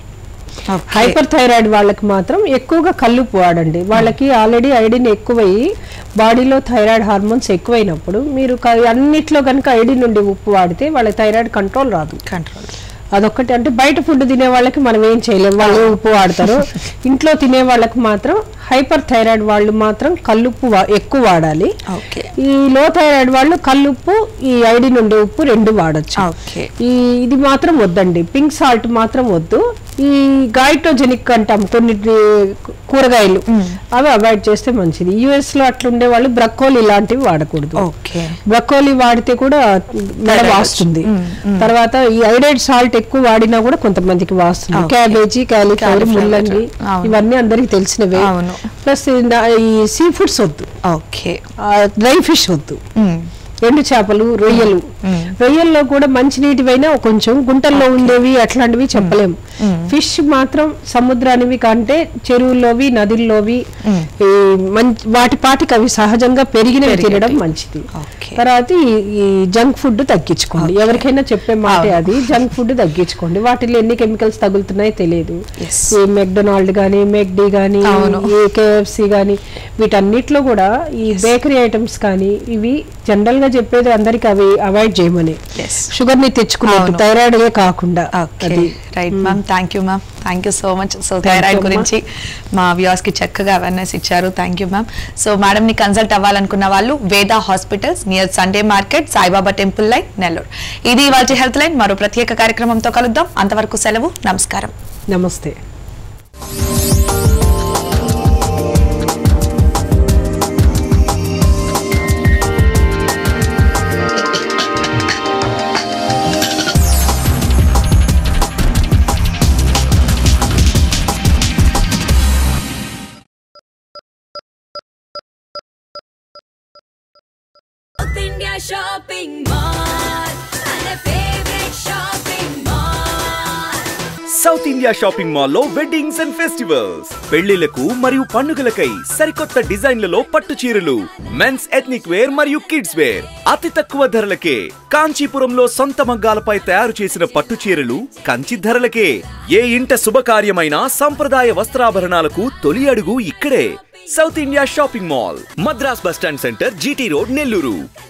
Okay. హైపర్ థైరాయిడ్ వాళ్ళకి మాత్రం ఎక్కువగా కల్లుప్పు వాడండి వాళ్ళకి ఆల్రెడీ ఐడిన్ ఎక్కువయ్యి బాడీలో థైరాయిడ్ హార్మోన్స్ ఎక్కువైనప్పుడు మీరు క- అన్నిట్లో కనుక ఐడిన్ ఉండే ఉప్పు వాడితే వాళ్ళ థైరాయిడ్ కంట్రోల్ రాదు కంట్రోల్ అదొక్కటి అంటే బయట ఫుడ్ తినే వాళ్ళకి మనం ఏం చేయలేం వాళ్ళు ఏ ఉప్పు వాడతారు ఇంట్లో తినే వాళ్ళకి మాత్రం హైపర్ థైరాయిడ్ వాళ్ళు మాత్రం కల్లుప్పు వా- ఎక్కువ వాడాలి ఓకే ఈ లో థైరాయిడ్ వాళ్ళు కల్లుప్పు ఈ ఐడిన్ ఉండే ఉప్పు రెండు వాడచ్చు ఓకే ఈ ఇది మాత్రం వద్దండి పింక్ సాల్ట్ మాత్రం వద్దు ఈ గాయిటోజెనిక్ అంటాం కొన్ని కూరగాయలు అవి అవాయిడ్ చేస్తే మంచిది యుఎస్ లో అట్లా ఉండే వాళ్ళు బ్రక్కోలి ఇలాంటివి వాడకూడదు ఓకే బ్రక్కోలి వాడితే కూడా మెడ వాస్తుంది తర్వాత ఈ ఐడైడ్ సాల్ట్ ఎక్కువ వాడినా కూడా కొంతమందికి వాస్తుంది Okay. క్యాబేజీ క్యాలీఫ్లవర్ Cauliflower, ముల్లంగి అవును. ఇవన్నీ అందరికి తెలిసినవే అవును. ప్లస్ ఈ సీ ఫుడ్స్ వద్దు ఓకే డ్రై ఫిష్ వద్దు ఎండు చేపలు రొయ్యలు రొయ్యల్లో కూడా మంచినీటివైనా కొంచెం గుంటల్లో ఉండేవి అట్లాంటివి చెప్పలేం ఫిష్ మాత్రం సముద్రానివి కంటే చెరువుల్లోవి నదుల్లోవి ఈ మంచి వాటి పాటికి అవి సహజంగా పెరిగినవి తినడం మంచిది ఓకే తర్వాత ఈ- ఈ జంక్ ఫుడ్ తగ్గించుకోండి ఎవరికైనా చెప్పే మాట అది జంక్ ఫుడ్ తగ్గించుకోండి వాటిలో ఎన్ని కెమికల్స్ తగులుతున్నాయో తెలియదు Yes. ఈ మెక్డొనాల్డ్ గానీ మెక్డీ గానీ అవును. ఈ కేఎఫ్సి గానీ వీటన్నిటిలో కూడా ఈ బేకరీ ఐటమ్స్ కానీ ఇవి జనరల్ గా చెప్పేది అందరికి అవి అవాయిడ్ చేయమని Yes. షుగర్ ని తెచ్చుకున్నట్టు అవును. థైరాయిడ్ కాకుండా ఓకే అది right ma'am thank you ma'am thank you so much so Thank thyroid you, గురించి మా వ్యూస్ కి చక్కగా అవేర్నెస్ ఇచ్చారు thank you ma'am so madam ని కన్సల్ట్ అవ్వాలనుకున్న వాళ్ళు Veda hospitals near Sunday market Saibaba temple line Nellore ఇది ఇవాళ హెల్త్ లైన్ మరో ప్రత్యేక కార్యక్రమంతో కలుద్దాం అంతవరకు సెలవు నమస్కారం నమస్తే South India shopping mall and a favorite shopping mall. South India షాపింగ్ మాల్లో వెడ్డింగ్స్ అండ్ ఫెస్టివల్స్ పెళ్లిలకు మరియు పండుగలకై సరికొత్త డిజైన్లలో పట్టు చీరలు మెన్స్ ఎథ్నిక్ వేర్ మరియు కిడ్స్ వేర్ అతి తక్కువ ధరలకే కాంచీపురంలో సొంత మగ్గాలపై తయారు చేసిన పట్టు చీరలు కంచి ధరలకే ఏ ఇంట శుభకార్యమైన సంప్రదాయ వస్త్రాభరణాలకు తొలి అడుగు ఇక్కడే south India shopping mall Madras bus stand centre GT road Nellore